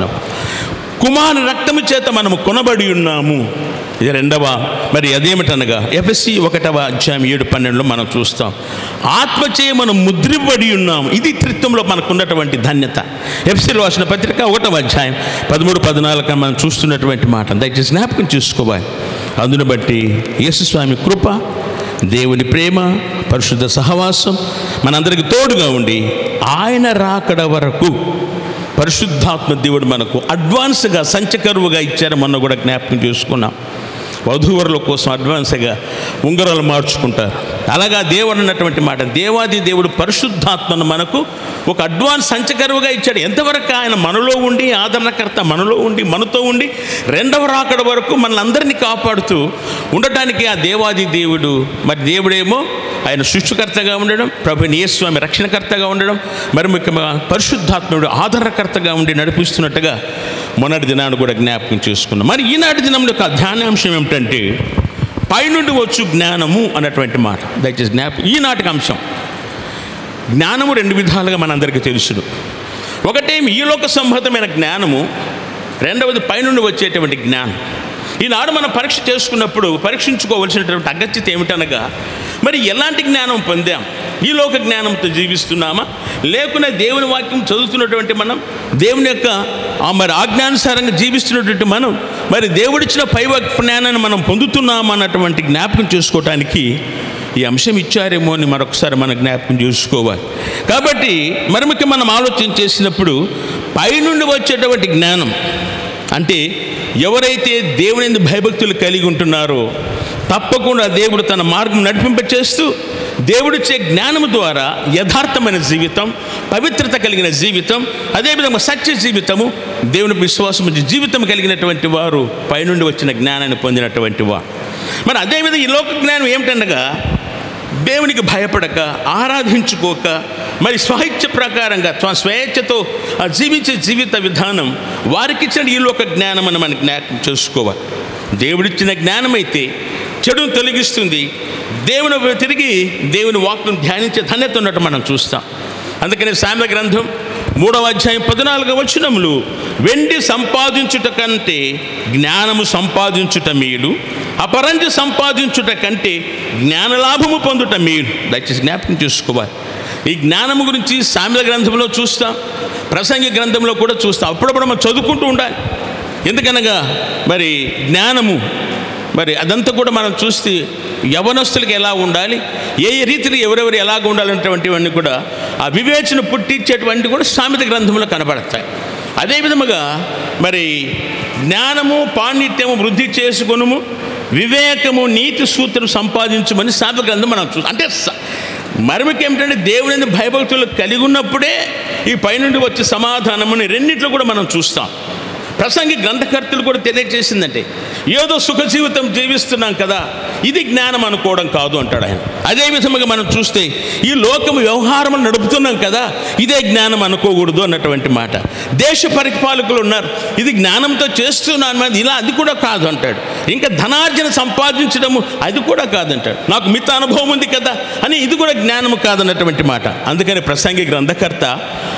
కుమారు రక్తము చేత మనము కొనబడి ఉన్నాము ఇది రెండవ మరి అదేమిటనగా ఎఫ్ఎస్సి ఒకటవ అధ్యాయం ఏడు పన్నెండులో మనం చూస్తాం ఆత్మచే మనం ముద్రపడి ఉన్నాము ఇది త్రిత్వంలో మనకు ఉన్నటువంటి ధన్యత ఎఫ్ఎస్సిలో రాసిన పత్రిక ఒకటవ అధ్యాయం పదమూడు పద్నాలుగు మనం చూస్తున్నటువంటి మాట దయచేసి జ్ఞాపకం చేసుకోవాలి అందును బట్టి యేసుస్వామి కృప దేవుని ప్రేమ పరిశుద్ధ సహవాసం మనందరికి తోడుగా ఉండి ఆయన రాకడ వరకు పరిశుద్ధాత్మ దేవుడు మనకు అడ్వాన్స్గా సంచకరువుగా ఇచ్చారు మొన్న కూడా జ్ఞాపకం చేసుకున్నాం వధూవరుల కోసం అడ్వాన్స్గా ఉంగరాలు మార్చుకుంటారు అలాగా దేవుడు అన్నటువంటి మాట దేవాది దేవుడు పరిశుద్ధాత్మను మనకు ఒక అడ్వాన్స్ సంచకరువుగా ఇచ్చాడు ఎంతవరకు ఆయన మనలో ఉండి ఆదరణకర్త మనలో ఉండి మనతో ఉండి రెండవ రాకడ వరకు మనల్ని అందరినీ కాపాడుతూ ఉండటానికి ఆ దేవాది దేవుడు మరి దేవుడేమో ఆయన సృష్టికర్తగా ఉండడం ప్రభు యేస్వామి రక్షణకర్తగా ఉండడం మరి ముఖ్యంగా పరిశుద్ధాత్ముడు ఆదరణకర్తగా ఉండి నడిపిస్తున్నట్టుగా మొన్నటి దినాన్ని కూడా జ్ఞాపకం చేసుకున్నాం మరి ఈనాటి దినంలో యొక్క ధ్యానాంశం ఏమిటంటే పైనుండి వచ్చు జ్ఞానము అన్నటువంటి మాట దయచేసి జ్ఞాపకం ఈనాటికి అంశం జ్ఞానము రెండు విధాలుగా మనందరికీ తెలుసును ఒకటేమి ఈలోక సంబంధమైన జ్ఞానము రెండవది పైనుండి వచ్చేటువంటి జ్ఞానం ఈనాడు మనం పరీక్ష చేసుకున్నప్పుడు పరీక్షించుకోవలసినటువంటి అగత్యత ఏమిటనగా మరి ఎలాంటి జ్ఞానం పొందాం ఈ లోక జ్ఞానంతో జీవిస్తున్నామా లేకున్నా దేవుని వాక్యం చదువుతున్నటువంటి మనం దేవుని యొక్క ఆ మరి ఆజ్ఞానుసారంగా జీవిస్తున్నటువంటి మనం మరి దేవుడిచ్చిన పై జ్ఞానాన్ని మనం పొందుతున్నామా అన్నటువంటి జ్ఞాపకం చేసుకోవటానికి ఈ అంశం ఇచ్చారేమో అని మరొకసారి మనం జ్ఞాపకం చేసుకోవాలి కాబట్టి మరి ముఖ్యం మనం ఆలోచన చేసినప్పుడు పైనుండి వచ్చేటువంటి జ్ఞానం అంటే ఎవరైతే దేవుని భయభక్తులు కలిగి ఉంటున్నారో తప్పకుండా దేవుడు తన మార్గం నడిపింప చేస్తూ దేవుడిచ్చే జ్ఞానము ద్వారా యథార్థమైన జీవితం పవిత్రత కలిగిన జీవితం అదేవిధంగా సత్య జీవితము దేవుని విశ్వాసం జీవితం కలిగినటువంటి వారు పైనుండి వచ్చిన జ్ఞానాన్ని పొందినటువంటి వారు మరి అదేవిధంగా ఈ లోక జ్ఞానం ఏమిటనగా దేవునికి భయపడక ఆరాధించుకోక మరి స్వహిత్య ప్రకారంగా స్వ స్వేచ్ఛతో ఆ జీవించే జీవిత విధానం వారికిచ్చిన ఈ లోక జ్ఞానం అని మనం జ్ఞాపకం చేసుకోవాలి దేవుడిచ్చిన జ్ఞానం అయితే చెడును తొలగిస్తుంది దేవుని తిరిగి దేవుని వాక్యం ధ్యానించే ధన్యత ఉన్నట్టు మనం చూస్తాం అందుకని సామెత గ్రంథం మూడవ అధ్యాయం పద్నాలుగవ వచనములు వెండి సంపాదించుట కంటే జ్ఞానము సంపాదించుట మేలు అపరంజి సంపాదించుట కంటే జ్ఞానలాభము పొందుట మేలు దయచేసి జ్ఞాపకం చేసుకోవాలి ఈ జ్ఞానము గురించి సామెత గ్రంథంలో చూస్తాం ప్రసంగి గ్రంథంలో కూడా చూస్తాం అప్పుడప్పుడు మనం చదువుకుంటూ ఉండాలి ఎందుకనగా మరి జ్ఞానము మరి అదంతా కూడా మనం చూస్తే యవనస్తులకి ఎలా ఉండాలి ఏ ఏ రీతిలో ఎవరెవరు ఎలాగ ఉండాలనేటువంటివన్నీ కూడా ఆ వివేచన పుట్టించేటువంటి కూడా సామెత గ్రంథంలో కనబడతాయి అదే విధముగా మరి జ్ఞానము పాండిత్యము వృద్ధి చేసుకొనుము వివేకము నీతి సూత్రం సంపాదించమని సామెత గ్రంథం మనం చూస్తాం అంటే స- మరొక ఏమిటంటే దేవుని భయభక్తులు కలిగి ఉన్నప్పుడే ఈ పైనుండి వచ్చే సమాధానముని రెండిట్లో కూడా మనం చూస్తాం ప్రసంగి గ్రంథకర్తలు కూడా తెలియజేసిందంటే ఏదో సుఖ జీవితం జీవిస్తున్నాం కదా ఇది జ్ఞానం అనుకోవడం కాదు అంటాడు ఆయన అదే విధముగా మనం చూస్తే ఈ లోకము వ్యవహారం నడుపుతున్నాం కదా ఇదే జ్ఞానం అనుకోకూడదు అన్నటువంటి మాట దేశ పరిపాలకులు ఉన్నారు ఇది జ్ఞానంతో చేస్తున్నాను మరి ఇలా అది కూడా కాదు అంటాడు ఇంకా ధనార్జన సంపాదించడము అది కూడా కాదంటాడు నాకు మిత అనుభవం ఉంది కదా అని ఇది కూడా జ్ఞానము కాదన్నటువంటి మాట అందుకని ప్రసంగి గ్రంథకర్త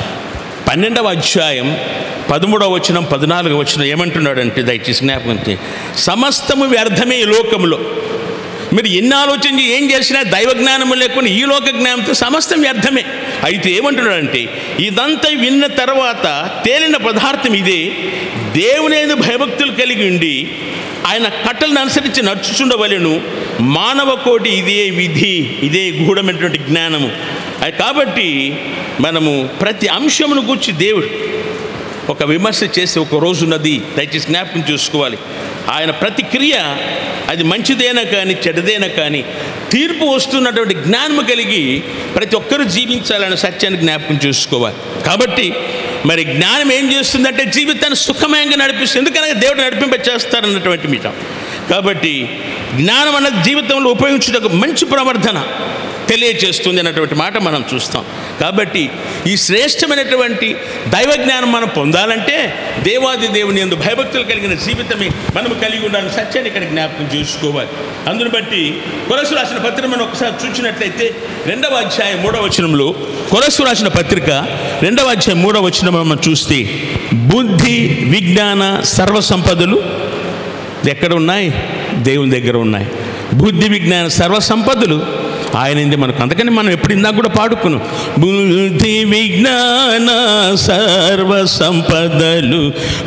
పన్నెండవ అధ్యాయం పదమూడవ వచనం పద్నాలుగవ వచనం ఏమంటున్నాడంటే దయచేసి జ్ఞాపకం చేయి. సమస్తము వ్యర్థమే ఈ లోకములో మీరు ఎన్ని ఆలోచించి ఏం చేసినా దైవ జ్ఞానము లేకుండా ఈ లోక జ్ఞానంతో సమస్తం వ్యర్థమే అయితే ఏమంటున్నాడంటే ఇదంతా విన్న తర్వాత తేలిన పదార్థం ఇదే దేవునేది భయభక్తులు కలిగి ఉండి ఆయన కట్టలను అనుసరించి నడుచుచుండవలెను మానవ కోటి ఇదే విధి ఇదే గూఢమైనటువంటి జ్ఞానము అది కాబట్టి మనము ప్రతి అంశమును గురించి దేవుడు ఒక విమర్శ చేసి ఒక రోజు ఉన్నది దయచేసి జ్ఞాపకం చూసుకోవాలి ఆయన ప్రతి క్రియ అది మంచిదైనా కానీ చెడ్డదైనా కానీ తీర్పు వస్తున్నటువంటి జ్ఞానము కలిగి ప్రతి ఒక్కరూ జీవించాలనే సత్యాన్ని జ్ఞాపకం చేసుకోవాలి కాబట్టి మరి జ్ఞానం ఏం చేస్తుందంటే జీవితాన్ని సుఖమయంగా నడిపిస్తుంది ఎందుకనగా దేవుడు నడిపింప చేస్తారన్నటువంటి మీట కాబట్టి జ్ఞానం అన్నది జీవితంలో ఉపయోగించుటకు మంచి ప్రవర్ధన తెలియచేస్తుంది అన్నటువంటి మాట మనం చూస్తాం కాబట్టి ఈ శ్రేష్టమైనటువంటి దైవ జ్ఞానం మనం పొందాలంటే దేవాది దేవుని ఎందు భయభక్తులు కలిగిన జీవితమే మనం కలిగి ఉండాలని సత్యాన్ని ఇక్కడ జ్ఞాపకం చేసుకోవాలి అందును బట్టి కొరసు రాసిన పత్రిక మనం ఒకసారి చూసినట్లయితే రెండవ అధ్యాయం మూడవ వచనంలో కొరసు రాసిన పత్రిక రెండవ అధ్యాయం మూడవ వచనం మనం చూస్తే బుద్ధి విజ్ఞాన సర్వ సంపదలు ఎక్కడ ఉన్నాయి దేవుని దగ్గర ఉన్నాయి బుద్ధి విజ్ఞాన సర్వ సంపదలు ఆయనంది మనకు అందుకని మనం ఎప్పుడు ఇందాక కూడా పాడుకున్నాం బుద్ధి విజ్ఞాన సర్వ సంపదలు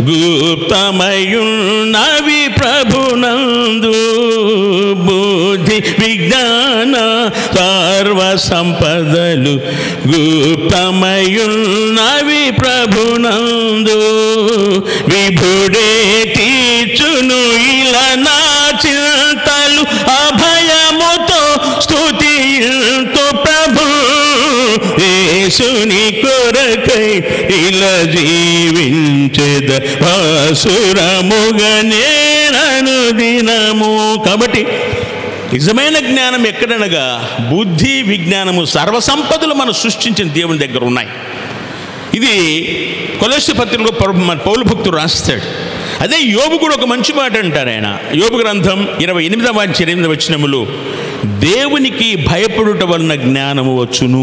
గుప్తమయున్నవి ప్రభునందు బుద్ధి విజ్ఞాన సర్వ సంపదలు గుప్తమయున్నవి ప్రభునందు విభుడే తీర్చును ఇలా నా చింతలు అభయముతో స్తుతితో ప్రభు యేసుని కొరకై ఇలా జీవించద భాసురముగా నేనను దినము కాబట్టి నిజమైన జ్ఞానం ఎక్కడనగా బుద్ధి విజ్ఞానము సర్వసంపదలు మనం సృష్టించిన దేవుని దగ్గర ఉన్నాయి ఇది కొలసి పత్రికలో పౌ- మన పౌలు భక్తుడు రాస్తాడు అదే యోబు కూడా ఒక మంచి మాట అంటారు ఆయన యోబు గ్రంథం ఇరవై ఎనిమిదవ అధ్యాయం ఎనిమిదవ వచనములు దేవునికి భయపడుట వలన జ్ఞానము వచ్చును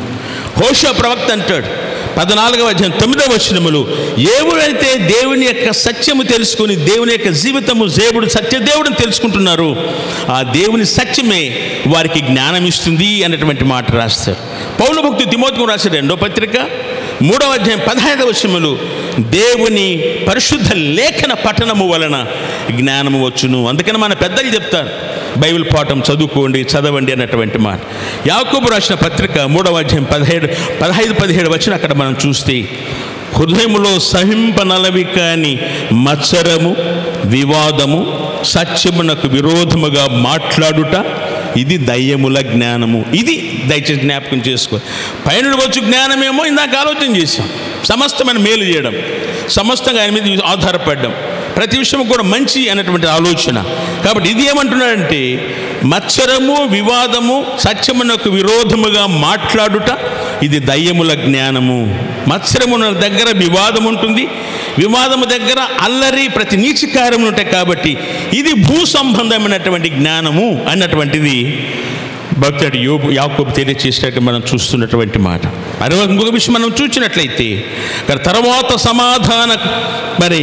హోష ప్రవక్త అంటాడు పద్నాలుగవ అధ్యాయం తొమ్మిదవ వచనములు ఎవరైతే దేవుని యొక్క సత్యము తెలుసుకుని దేవుని యొక్క జీవితము దేవుడు సత్యదేవుడిని తెలుసుకుంటున్నారు ఆ దేవుని సత్యమే వారికి జ్ఞానం ఇస్తుంది అన్నటువంటి మాట రాస్తారు పౌలు భక్తి తిమోతికు రాసిన రెండో పత్రిక మూడవ అధ్యాయం పదహైదవ వచనములు దేవుని పరిశుద్ధ లేఖన పఠనము వలన జ్ఞానము వచ్చును అందుకని మన పెద్దలు చెప్తారు బైబిల్ పాఠం చదువుకోండి చదవండి అన్నటువంటి మాట యాకోబు రాసిన పత్రిక మూడవ అధ్యాయం పదిహేడు పదహైదు పదిహేడు వచ్చిన అక్కడ మనం చూస్తే హృదయములో సహింపనలవి కాని మత్సరము వివాదము సత్యమునకు విరోధముగా మాట్లాడుట ఇది దయ్యముల జ్ఞానము ఇది దయచేసి జ్ఞాపకం చేసుకో పైన వచ్చు జ్ఞానమేమో ఇందాక ఆలోచన చేశాం సమస్తమైన మేలు చేయడం సమస్తంగా ఆయన మీద ఆధారపడడం ప్రతి విషయం కూడా మంచి అన్నటువంటి ఆలోచన కాబట్టి ఇది ఏమంటున్నాడంటే మత్సరము వివాదము సత్యమునకు విరోధముగా మాట్లాడుట ఇది దయ్యముల జ్ఞానము మత్సరమున దగ్గర వివాదం ఉంటుంది వివాదము దగ్గర అల్లరి ప్రతి నీచ కార్యములు ఉంటాయి కాబట్టి ఇది భూ సంబంధమైనటువంటి జ్ఞానము అన్నటువంటిది భక్తుడు యోబు యాకోబు తెలియచేసినట్టు మనం చూస్తున్నటువంటి మాట మరి ఇంకొక విషయం మనం చూసినట్లయితే ఇక్కడ తర్వాత సమాధాన మరి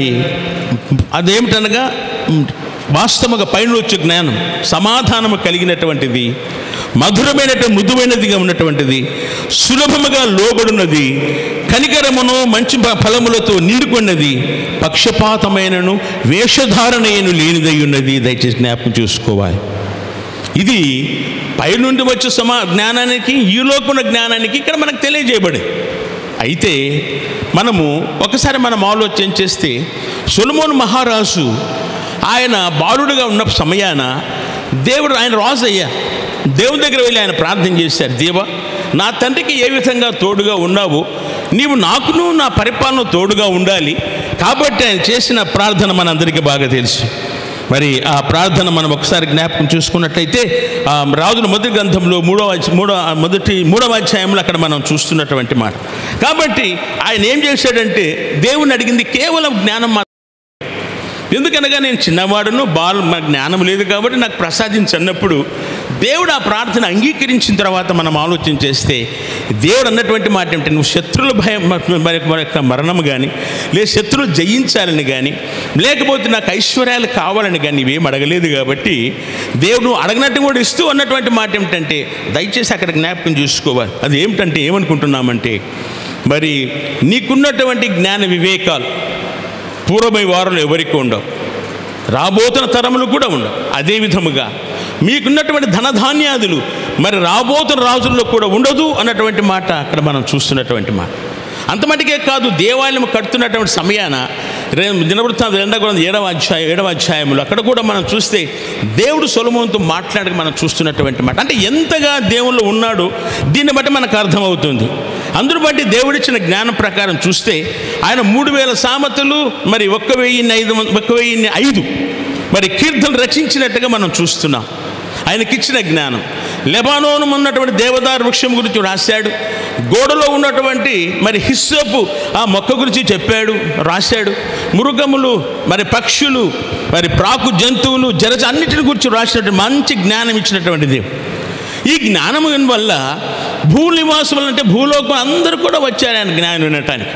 అదేమిటనగా ఉమ్, వాస్తవముగా పైన వచ్చే జ్ఞానం సమాధానము కలిగినటువంటిది మధురమైనటువంటి మృదువైనదిగా ఉన్నటువంటిది సులభముగా లోబడినది కనికరమును మంచి ఫ- ఫలములతో నిండుకున్నది పక్షపాతమైనను వేషధారణయను లేనిదై ఉన్నది దయచేసి జ్ఞాపకం చూసుకోవాలి ఇది పైనుండి వచ్చే సమా జ్ఞానానికి ఈ లోకున్న జ్ఞానానికి ఇక్కడ మనకు తెలియజేయబడి అయితే మనము ఒకసారి మనం ఆలోచన చేస్తే సొలమోన్ మహారాజు ఆయన బాలుడుగా ఉన్న సమయాన దేవుడు ఆయన రాజు అయ్యా దేవుని దగ్గర వెళ్ళి ఆయన ప్రార్థన చేశారు దేవ నా తండ్రికి ఏ విధంగా తోడుగా ఉన్నావో నీవు నాకును నా పరిపాలన తోడుగా ఉండాలి కాబట్టి ఆయన చేసిన ప్రార్థన మనందరికీ బాగా తెలుసు మరి ఆ ప్రార్థన మనం ఒకసారి జ్ఞాపకం చూసుకున్నట్లయితే ఆ రాజుల మొదటి గ్రంథంలో మూడవ అధ్య- మూడవ మొదటి మూడవ అధ్యాయంలో అక్కడ మనం చూస్తున్నటువంటి మాట కాబట్టి ఆయన ఏం చేశాడంటే దేవుని అడిగింది కేవలం జ్ఞానం మాత్రమే ఎందుకనగా నేను చిన్నవాడును బాల్ నాకు జ్ఞానం లేదు కాబట్టి నాకు ప్రసాదించన్నప్పుడు దేవుడు ఆ ప్రార్థన అంగీకరించిన తర్వాత మనం ఆలోచన చేస్తే దేవుడు అన్నటువంటి మాట ఏమిటి నువ్వు శత్రుల భయం మరి మరి యొక్క మరణం కానీ లేదా శత్రులు జయించాలని కానీ లేకపోతే నాకు ఐశ్వర్యాలు కావాలని కానీ ఇవేం అడగలేదు కాబట్టి దేవుడు నువ్వు అడగనట్టు కూడా ఇస్తూ అన్నటువంటి మాట ఏమిటంటే దయచేసి అక్కడ జ్ఞాపకం చూసుకోవాలి అది ఏమిటంటే ఏమనుకుంటున్నామంటే మరి నీకున్నటువంటి జ్ఞాన వివేకాలు పూర్వమై వారంలో ఎవరికి ఉండవు రాబోతున్న తరములు కూడా ఉండవు అదే విధముగా మీకున్నటువంటి ధనధాన్యాదులు మరి రాబోతున్న రాజుల్లో కూడా ఉండదు అన్నటువంటి మాట అక్కడ మనం చూస్తున్నటువంటి మాట అంత మటుకే కాదు దేవాలయం కడుతున్నటువంటి సమయాన రే దినవృత్తాంత రెండవ గ్రంథం ఏడవ అధ్యాయం ఏడవ అధ్యాయములు అక్కడ కూడా మనం చూస్తే దేవుడు సొలమోన్తో మాట్లాడక మనం చూస్తున్నటువంటి మాట అంటే ఎంతగా దేవుళ్ళు ఉన్నాడో దీన్ని బట్టి మనకు అర్థమవుతుంది అందును బట్టి దేవుడిచ్చిన జ్ఞానం ప్రకారం చూస్తే ఆయన మూడు వేల సామెతలు మరి ఒక్క వెయ్యిన్ని ఐదు వం- ఒక్క వెయ్యిన్ని ఐదు మరి కీర్తనలు రచించినట్టుగా మనం చూస్తున్నాం ఆయనకిచ్చిన జ్ఞానం లెబానోను ఉన్నటువంటి దేవదారు వృక్షం గురించి రాశాడు గోడలో ఉన్నటువంటి మరి హిస్సోపు ఆ మొక్క గురించి చెప్పాడు రాశాడు మృగములు మరి పక్షులు మరి ప్రాకు జంతువులు జరచ అన్నిటిని గురించి రాసినటువంటి మంచి జ్ఞానం ఇచ్చినటువంటి దేవుడు ఈ జ్ఞానం వల్ల భూ నివాసులు అంటే భూలోకం అందరూ కూడా వచ్చారు ఆయన జ్ఞానం వినటానికి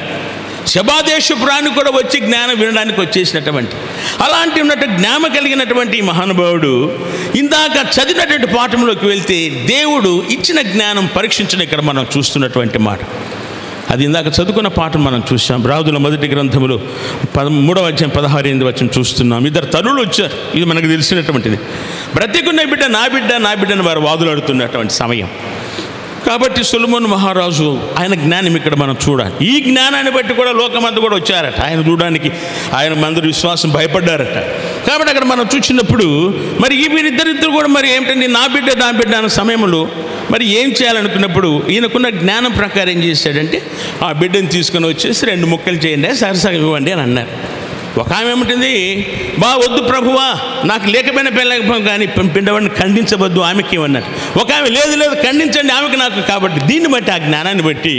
శబాదేశ ప్రాణి కూడా వచ్చి జ్ఞానం వినడానికి వచ్చేసినటువంటి అలాంటి ఉన్నట్టు జ్ఞానం కలిగినటువంటి ఈ మహానుభావుడు ఇందాక చదివినటువంటి పాఠంలోకి వెళ్తే దేవుడు ఇచ్చిన జ్ఞానం పరీక్షించడం ఇక్కడ మనం చూస్తున్నటువంటి మాట అది ఇందాక చదువుకున్న పాఠం మనం చూసాం రాజుల మొదటి గ్రంథములో పద మూడవ అధ్యాయం పదహారు ఎనిమిది వచ్చిన చూస్తున్నాం ఇద్దరు తల్లులు వచ్చారు ఇది మనకు తెలిసినటువంటిది బ్రతికున్న బిడ్డ నా బిడ్డ నా బిడ్డని వారు వాదులాడుతున్నటువంటి సమయం కాబట్టి సులమోన్ మహారాజు ఆయన జ్ఞానం ఇక్కడ మనం చూడాలి ఈ జ్ఞానాన్ని బట్టి కూడా లోకమంతా కూడా వచ్చారట ఆయన చూడడానికి ఆయన మందరు విశ్వాసం భయపడ్డారట కాబట్టి అక్కడ మనం చూసినప్పుడు మరి ఈ వీరిద్దరిద్దరు కూడా మరి ఏమిటండి నా బిడ్డ నా బిడ్డ అన్న సమయంలో మరి ఏం చేయాలనుకున్నప్పుడు ఈయనకున్న జ్ఞానం ప్రకారం ఏం చేశాడంటే ఆ బిడ్డను తీసుకొని వచ్చేసి రెండు ముక్కలు చేయండి సరసగా ఇవ్వండి అని అన్నారు ఒక ఆమె ఏమిటింది బా వద్దు ప్రభువా నాకు లేకపోయినా పెళ్ళకపోయినా కానీ పి- పిండవాడిని ఖండించవద్దు ఆమెకి ఇవ్వన్నట్టు ఒక ఆమె లేదు లేదు ఖండించండి ఆమెకి నాకు కాబట్టి దీన్ని బట్టి ఆ జ్ఞానాన్ని బట్టి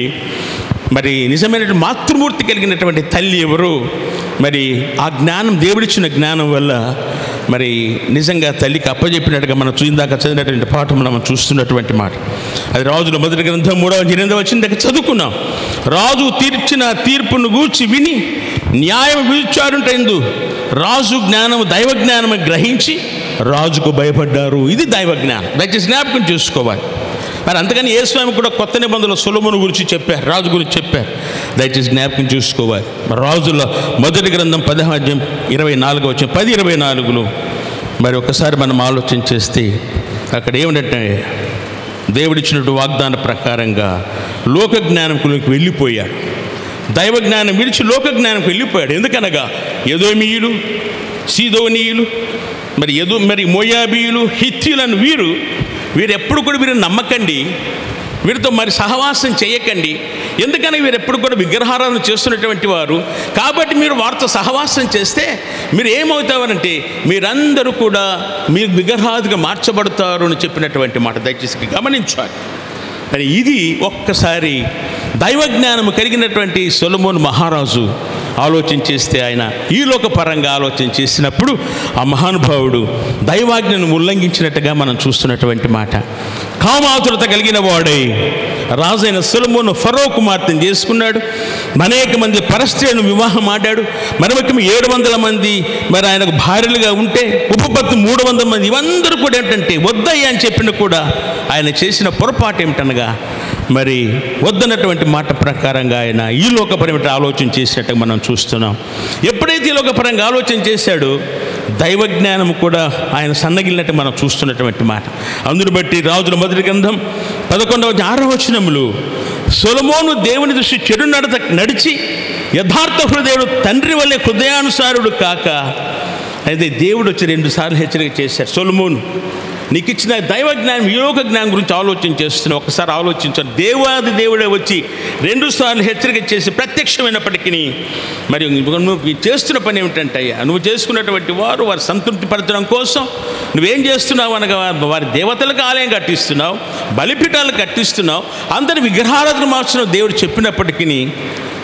మరి నిజమైన మాతృమూర్తి కలిగినటువంటి తల్లి ఎవరు మరి ఆ జ్ఞానం దేవుడిచ్చిన జ్ఞానం వల్ల మరి నిజంగా తల్లికి అప్పచెప్పినట్టుగా మనం చూయిందాక చదివినటువంటి పాఠం మనం చూస్తున్నటువంటి మాట అది రాజుల మొదటి గ్రంథం మూడవ ఎనిమిదవ వచ్చిన దగ్గర చదువుకున్నాం రాజు తీర్చిన తీర్పును గూర్చి విని న్యాయం విచారుంటైందు రాజు జ్ఞానము దైవ జ్ఞానము గ్రహించి రాజుకు భయపడ్డారు ఇది దైవ జ్ఞానం దయచేసి జ్ఞాపకం చేసుకోవాలి మరి అందుకని ఏ స్వామి కూడా కొత్త నిబంధనలు సులభమును గురించి చెప్పారు రాజు గురించి చెప్పారు దయచేసి జ్ఞాపకం చూసుకోవాలి రాజుల మొదటి గ్రంథం పదహాద్యం ఇరవై నాలుగు వచ్చే పది ఇరవై నాలుగులో మరి ఒకసారి మనం ఆలోచన చేస్తే అక్కడ ఏమిటంటే దేవుడిచ్చినట్టు వాగ్దాన ప్రకారంగా లోక జ్ఞానంలోకి వెళ్ళిపోయాడు దైవ జ్ఞానం విడిచి లోక జ్ఞానంకి వెళ్ళిపోయాడు ఎందుకనగా ఎదోమీయులు సీదోనీయులు మరి ఎదు మరి మోయాబీయులు హిత్యులను వీరు వీరు ఎప్పుడు కూడా వీరు నమ్మకండి వీరితో మరి సహవాసం చేయకండి ఎందుకని వీరు ఎప్పుడు కూడా విగ్రహారాధన చేస్తున్నటువంటి వారు కాబట్టి మీరు వారితో సహవాసం చేస్తే మీరు ఏమవుతారనంటే మీరందరూ కూడా మీరు విగ్రహాదిగా మార్చబడతారు అని చెప్పినటువంటి మాట దయచేసి గమనించాలి మరి ఇది ఒక్కసారి దైవ జ్ఞానము కలిగినటువంటి సొలమోన్ మహారాజు ఆలోచన చేస్తే ఆయన ఈ లోక పరంగా ఆలోచన చేసినప్పుడు ఆ మహానుభావుడు దైవాజ్ఞను ఉల్లంఘించినట్టుగా మనం చూస్తున్నటువంటి మాట కామాతురత కలిగిన వాడై రాజైన సొలమోను ఫరో కుమార్తెను చేసుకున్నాడు అనేక మంది పరస్త్రీలను వివాహం ఆడాడు మరొక ఏడు వందల మంది మరి ఆయనకు భార్యలుగా ఉంటే ఉపపత్తి మూడు వందల మంది ఇవందరూ కూడా ఏంటంటే వద్దయ్యా అని చెప్పిన కూడా ఆయన చేసిన పొరపాటు ఏమిటనగా మరి వద్దన్నటువంటి మాట ప్రకారంగా ఆయన ఈ లోకపరమైన ఆలోచన చేసినట్టుగా మనం చూస్తున్నాం ఎప్పుడైతే ఈ లోకపరంగా ఆలోచన చేశాడో దైవ జ్ఞానం కూడా ఆయన సన్నగిలినట్టు మనం చూస్తున్నటువంటి మాట అందును బట్టి రాజుల మొదటి గ్రంథం పదకొండవ ఆరవ వచనములు సొలమోను దేవుని దృష్టి చెడు నడత నడిచి యథార్థ హృదయుడు తండ్రి వల్లే హృదయానుసారుడు కాక అయితే దేవుడు వచ్చి రెండు సార్లు హెచ్చరిక చేశాడు సొలమోను నీకు ఇచ్చిన దైవ జ్ఞానం యోగ జ్ఞానం గురించి ఆలోచన చేస్తున్నావు ఒకసారి ఆలోచించాను దేవాది దేవుడే వచ్చి రెండు సార్లు హెచ్చరిక చేసి ప్రత్యక్షమైనప్పటికీ మరి నువ్వు చేస్తున్న పని ఏమిటంటే అయ్యా నువ్వు చేసుకున్నటువంటి వారు వారి సంతృప్తి పరచడం కోసం నువ్వేం చేస్తున్నావు అనగా వారి దేవతలకు ఆలయం కట్టిస్తున్నావు బలిపీఠాలు కట్టిస్తున్నావు అందరి విగ్రహారాధన మార్చడం దేవుడు చెప్పినప్పటికీ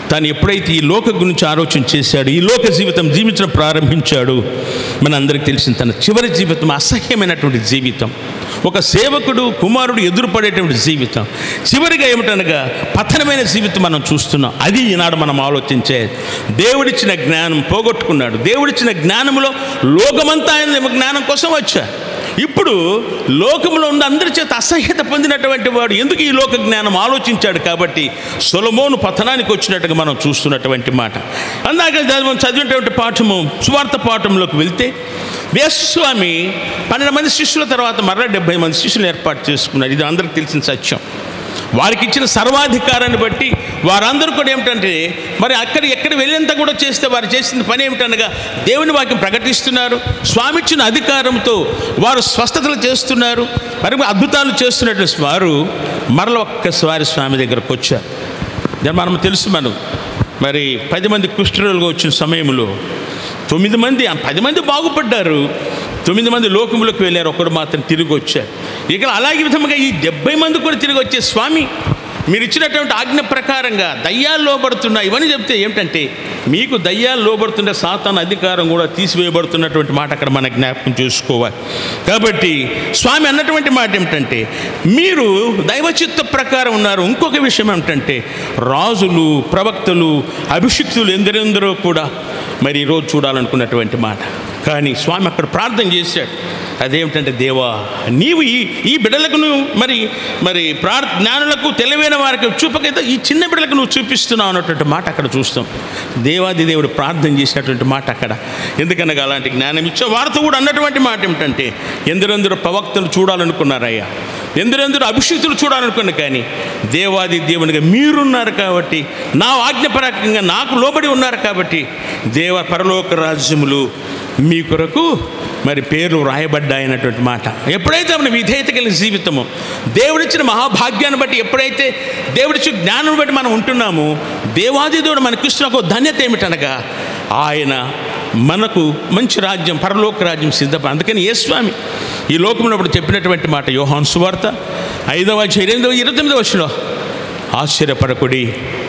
తాను ఎప్పుడైతే ఈ లోక గురించి ఆలోచన చేశాడు ఈ లోక జీవితం జీవించడం ప్రారంభించాడు మన అందరికి తెలిసిన తన చివరి జీవితం అసహ్యమైనటువంటి జీవితం ఒక సేవకుడు కుమారుడు ఎదురుపడేటువంటి జీవితం చివరిగా ఏమిటనగా పతనమైన జీవితం మనం చూస్తున్నాం అది ఈనాడు మనం ఆలోచించే దేవుడిచ్చిన జ్ఞానం పోగొట్టుకున్నాడు దేవుడిచ్చిన జ్ఞానంలో లోకమంతా ఆయన జ్ఞానం కోసం వచ్చారు ఇప్పుడు లోకంలో ఉన్న అందరి చేత అసహ్యత పొందినటువంటి వాడు ఎందుకు ఈ లోక జ్ఞానం ఆలోచించాడు కాబట్టి సొలమోను పతనానికి వచ్చినట్టుగా మనం చూస్తున్నటువంటి మాట అందాక మనం చదివినటువంటి పాఠము సువార్త పాఠంలోకి వెళ్తే వేస్వామి పన్నెండు మంది శిష్యుల తర్వాత మరలా డెబ్బై మంది శిష్యులు ఏర్పాటు చేసుకున్నారు ఇది అందరికి తెలిసిన సత్యం వారికి ఇచ్చిన సర్వాధికారాన్ని బట్టి వారందరూ కూడా ఏమిటంటే మరి అక్కడ ఎక్కడ వెళ్ళేంత కూడా చేస్తే వారు చేసిన పని ఏమిటనగా దేవుని వాక్యం ప్రకటిస్తున్నారు స్వామి ఇచ్చిన అధికారంతో వారు స్వస్థతలు చేస్తున్నారు మరి అద్భుతాలు చేస్తున్నట్టు వారు మరల ఒక్కసారి స్వామి దగ్గరకు వచ్చారు దాన్ని మనం తెలుసు మనం మరి పది మంది కుష్ఠరోగులుగా వచ్చిన సమయంలో తొమ్మిది మంది ఆ పది మంది బాగుపడ్డారు తొమ్మిది మంది లోకములకు వెళ్ళారు ఒకడు మాత్రం తిరిగి వచ్చారు ఇక అలాగే విధముగా ఈ డెబ్బై మంది కూడా తిరిగి వచ్చే స్వామి మీరు ఇచ్చినటువంటి ఆజ్ఞ ప్రకారంగా దయ్యాలు లోబడుతున్నాయి ఇవన్నీ చెప్తే ఏమిటంటే మీకు దయ్యాలు లోబడుతుండే సాతాన అధికారం కూడా తీసివేయబడుతున్నటువంటి మాట అక్కడ మన జ్ఞాపకం చేసుకోవాలి కాబట్టి స్వామి అన్నటువంటి మాట ఏమిటంటే మీరు దైవచిత్త ప్రకారం ఉన్నారు ఇంకొక విషయం ఏమిటంటే రాజులు ప్రవక్తలు అభిషిక్తులు ఎందరెందరో కూడా మరి ఈరోజు చూడాలనుకున్నటువంటి మాట కానీ స్వామి అక్కడ ప్రార్థన చేశాడు అదేమిటంటే దేవా నీవు ఈ ఈ బిడ్డలకు నువ్వు మరి మరి ప్రార్ జ్ఞానులకు తెలివైన వారికి చూపకైతే ఈ చిన్న బిడ్డలకు నువ్వు చూపిస్తున్నావు అన్నటువంటి మాట అక్కడ చూస్తాం దేవాది దేవుడు ప్రార్థన చేసినటువంటి మాట అక్కడ ఎందుకనగా అలాంటి జ్ఞానం ఇచ్చా వారితో కూడా అన్నటువంటి మాట ఏమిటంటే ఎందరెందరో ప్రవక్తలు చూడాలనుకున్నారయ్యా ఎందరెందరో అభిషిక్తులు చూడాలనుకున్నా కానీ దేవాది దేవునిగా మీరున్నారు కాబట్టి నా ఆజ్ఞపరకంగా నాకు లోబడి ఉన్నారు కాబట్టి దేవ పరలోక రాజ్యములు మీ కొరకు మరి పేర్లు రాయబడ్డాయన్నటువంటి మాట ఎప్పుడైతే మన విధేయత కలిగిన జీవితము దేవుడిచ్చిన మహాభాగ్యాన్ని బట్టి ఎప్పుడైతే దేవుడిచ్చిన జ్ఞానం బట్టి మనం ఉంటున్నామో దేవాది దేవుడు మనకిస్తున్న ఒక ధన్యత ఏమిటనగా ఆయన మనకు మంచి రాజ్యం పరలోక రాజ్యం సిద్ధప అందుకని ఏ స్వామి ఈ లోకంలో ఇప్పుడు చెప్పినటువంటి మాట యోహాన్ సువార్త ఐదవ అధ్యాయం ఎనిమిదవ ఇరవై తొమ్మిదవ వచ్చిన ఆశ్చర్యపడకుడి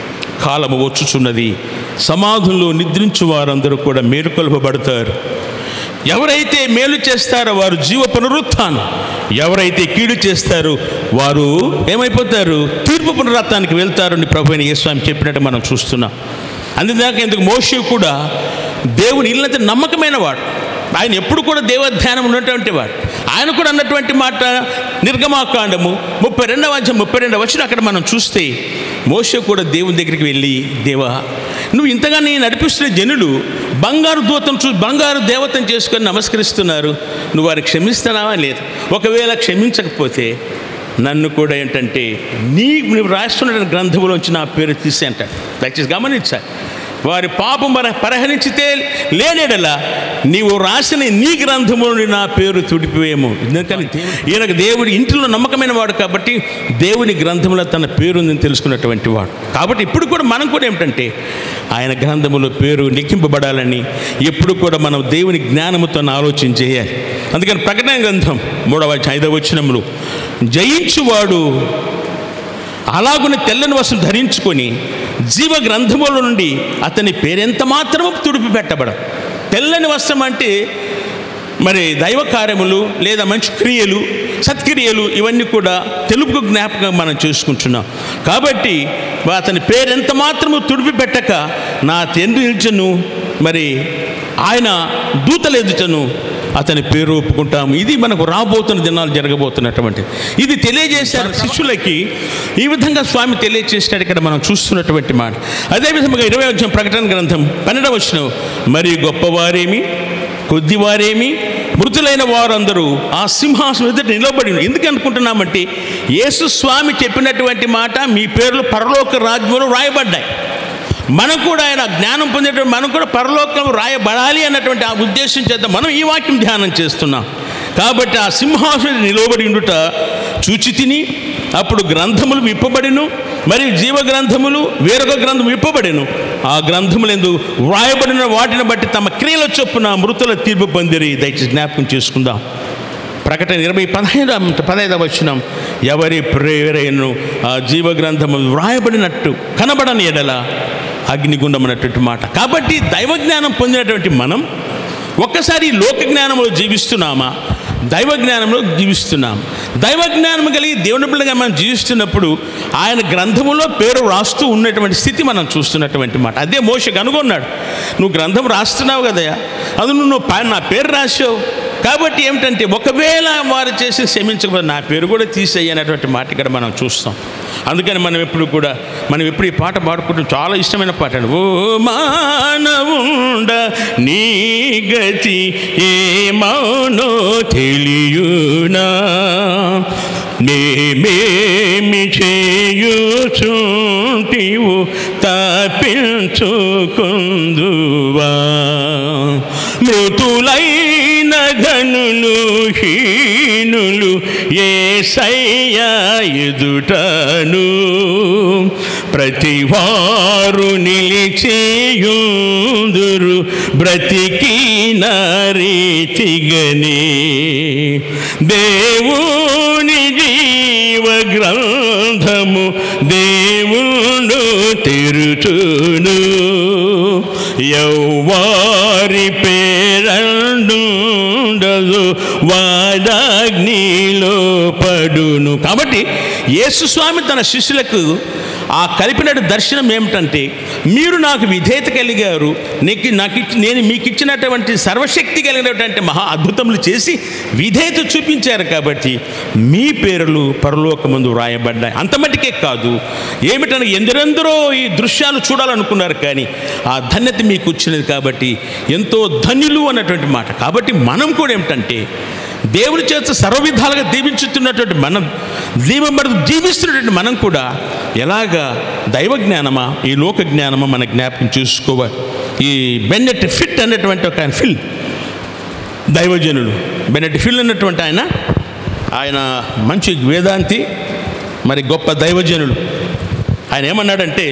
కాలము వచ్చుచున్నది సమాధుల్లో నిద్రించు వారందరూ కూడా మేలుకొల్పబడతారు ఎవరైతే మేలు చేస్తారో వారు జీవ పునరుత్థానం ఎవరైతే కీడు చేస్తారో వారు ఏమైపోతారు తీర్పు పునరుత్థానికి వెళ్తారని ప్రభు అయిన యేస్వామి చెప్పినట్టు మనం చూస్తున్నాం అందుదాకా ఎందుకు మోషే కూడా దేవుని ఇల్లంత నమ్మకమైన వాడు ఆయన ఎప్పుడు కూడా దేవధ్యానం ఉన్నటువంటి వాడు ఆయన కూడా అన్నటువంటి మాట నిర్గమాకాండము ముప్పై రెండవ అధ్యాయం ముప్పై రెండవ వచ్చిన అక్కడ మనం చూస్తే మోషే కూడా దేవుని దగ్గరికి వెళ్ళి దేవా నువ్వు ఇంతగా నేను నడిపిస్తున్న జనులు బంగారు దూతను చూ బంగారు దేవతను చేసుకొని నమస్కరిస్తున్నారు నువ్వు వారికి క్షమిస్తున్నావా లేదు ఒకవేళ క్షమించకపోతే నన్ను కూడా ఏంటంటే నీ నువ్వు రాస్తున్న గ్రంథములోంచి నా పేరు తీసి అంటాడు దయచేసి గమనించాలి వారి పాపం మన పరిహరించితే లేనేడలా నీవు రాసిన నీ గ్రంథముని నా పేరు తుడిపివేమో ఎందుకని ఈయనకు దేవుడి ఇంటిలో నమ్మకమైన వాడు కాబట్టి దేవుని గ్రంథంలో తన పేరు ఉందని తెలుసుకున్నటువంటి వాడు కాబట్టి ఇప్పుడు కూడా మనం కూడా ఏమిటంటే ఆయన గ్రంథములో పేరు లిఖింపబడాలని ఎప్పుడు కూడా మనం దేవుని జ్ఞానముతో ఆలోచన చేయాలి అందుకని ప్రకటన గ్రంథం మూడవ ఐదవ వచనములు జయించువాడు అలాగున తెల్లని వస్త్రం ధరించుకొని జీవ గ్రంథముల నుండి అతని పేరెంత మాత్రము తుడిపి పెట్టబడ తెల్లని వస్త్రం అంటే మరి దైవ కార్యములు లేదా మంచి క్రియలు సత్క్రియలు ఇవన్నీ కూడా తెలుపుకు జ్ఞాపకం మనం చేసుకుంటున్నాం కాబట్టి అతని పేరెంత మాత్రము తుడిపి పెట్టక నా తండ్రి నిల్చను మరి ఆయన దూతలు ఎదుటను అతని పేరు ఒప్పుకుంటాము ఇది మనకు రాబోతున్న దినాలు జరగబోతున్నటువంటి ఇది తెలియజేశారు శిష్యులకి ఈ విధంగా స్వామి తెలియజేసినట్టు ఇక్కడ మనం చూస్తున్నటువంటి మాట అదేవిధంగా ఇరవై వచ్చిన ప్రకటన గ్రంథం పన్నెండవ వచ్చిన మరి గొప్పవారేమి కొద్దివారేమి మృతులైన వారందరూ ఆ సింహాసనం ఎదుట నిలబడి ఉన్నారు. ఎందుకు అనుకుంటున్నామంటే యేసు స్వామి చెప్పినటువంటి మాట మీ పేర్లు పరలోక రాజ్యంలో రాయబడ్డాయి మనం కూడా ఆయన జ్ఞానం పొందేటువంటి మనం కూడా పరలోకం రాయబడాలి అన్నటువంటి ఆ ఉద్దేశం చేత మనం ఈ వాక్యం ధ్యానం చేస్తున్నాం కాబట్టి ఆ సింహాసనం నిలబడి ఉండుట చూచి తిని అప్పుడు గ్రంథములు విప్పబడిను మరియు జీవ గ్రంథములు వేరొక గ్రంథం విప్పబడిను ఆ గ్రంథములందు వ్రాయబడిన వాటిని బట్టి తమ క్రియల చొప్పున మృతుల తీర్పు పొందిరి దయచేసి జ్ఞాపకం చేసుకుందాం ప్రకటన ఇరవై పదహైదు పదహైదవ వచ్చినం ఎవరి ప్రేరేను ఆ జీవ గ్రంథము వ్రాయబడినట్టు కనబడని ఎడల అగ్నిగుండం అన్నటువంటి మాట కాబట్టి దైవ జ్ఞానం పొందినటువంటి మనం ఒక్కసారి ఈ లోక జ్ఞానంలో జీవిస్తున్నామా దైవ జ్ఞానంలో జీవిస్తున్నాం దైవ జ్ఞానం కలిగి దేవుని బిడ్డగా మనం జీవిస్తున్నప్పుడు ఆయన గ్రంథములో పేరు రాస్తూ ఉన్నటువంటి స్థితి మనం చూస్తున్నటువంటి మాట అదే మోస కనుగొన్నాడు నువ్వు గ్రంథం రాస్తున్నావు కదయా అది నువ్వు పా- నా పేరు రాసావు కాబట్టి ఏమిటంటే ఒకవేళ వారు చేసి క్షమించకపోతే నా పేరు కూడా తీసేయి అనేటువంటి మాట ఇక్కడ మనం చూస్తాం అందుకని మనం ఎప్పుడు కూడా మనం ఎప్పుడు ఈ పాట పాడుకుంటాం చాలా ఇష్టమైన పాట అండి ఓ మానవుండ నీ గతి ఏ మౌనో తెలియునా మేమేమి చేయుచుంటివు తప్పించుకుందువా మృతులైన గనులు హీనులు ఏ ఎదుటను ప్రతివారు నిలిచేయుందురు బ్రతికిన రీతిగనే దేవుని జీవ గ్రంథము దేవుడు తెరుచును యౌవారి పేరండుండదు వాదాగ్నిలో పడును కాబట్టి యేసుస్వామి తన శిష్యులకు ఆ కలిపిన దర్శనం ఏమిటంటే మీరు నాకు విధేయత కలిగారు నీకు నాకు ఇచ్చి- నేను మీకు ఇచ్చినటువంటి సర్వశక్తి కలిగినటువంటి మహా అద్భుతములు చేసి విధేయత చూపించారు కాబట్టి మీ పేర్లు పరలోకమందు వ్రాయబడ్డాయి అంత మటుకే కాదు ఏమిటనగా ఎందరెందరో ఈ దృశ్యాలు చూడాలనుకున్నారు కానీ ఆ ధన్యత మీకు వచ్చినది కాబట్టి ఎంతో ధన్యులు అన్నటువంటి మాట కాబట్టి మనం కూడా ఏమిటంటే దేవుని చేత సర్వ విధాలుగా దీవించుతున్నటువంటి మనం దీవబడి జీవిస్తున్నటువంటి మనం కూడా ఎలాగా దైవ జ్ఞానమా ఈ లోక జ్ఞానమా మన జ్ఞాపకం చూసుకోవాలి ఈ బెన్నెట్ ఫిట్ అన్నటువంటి ఒక ఆయన ఫిల్ దైవజనుడు బెన్నెట్ ఫిల్ అన్నటువంటి ఆయన ఆయన మంచి వేదాంతి మరి గొప్ప దైవజనుడు ఆయన ఏమన్నాడంటే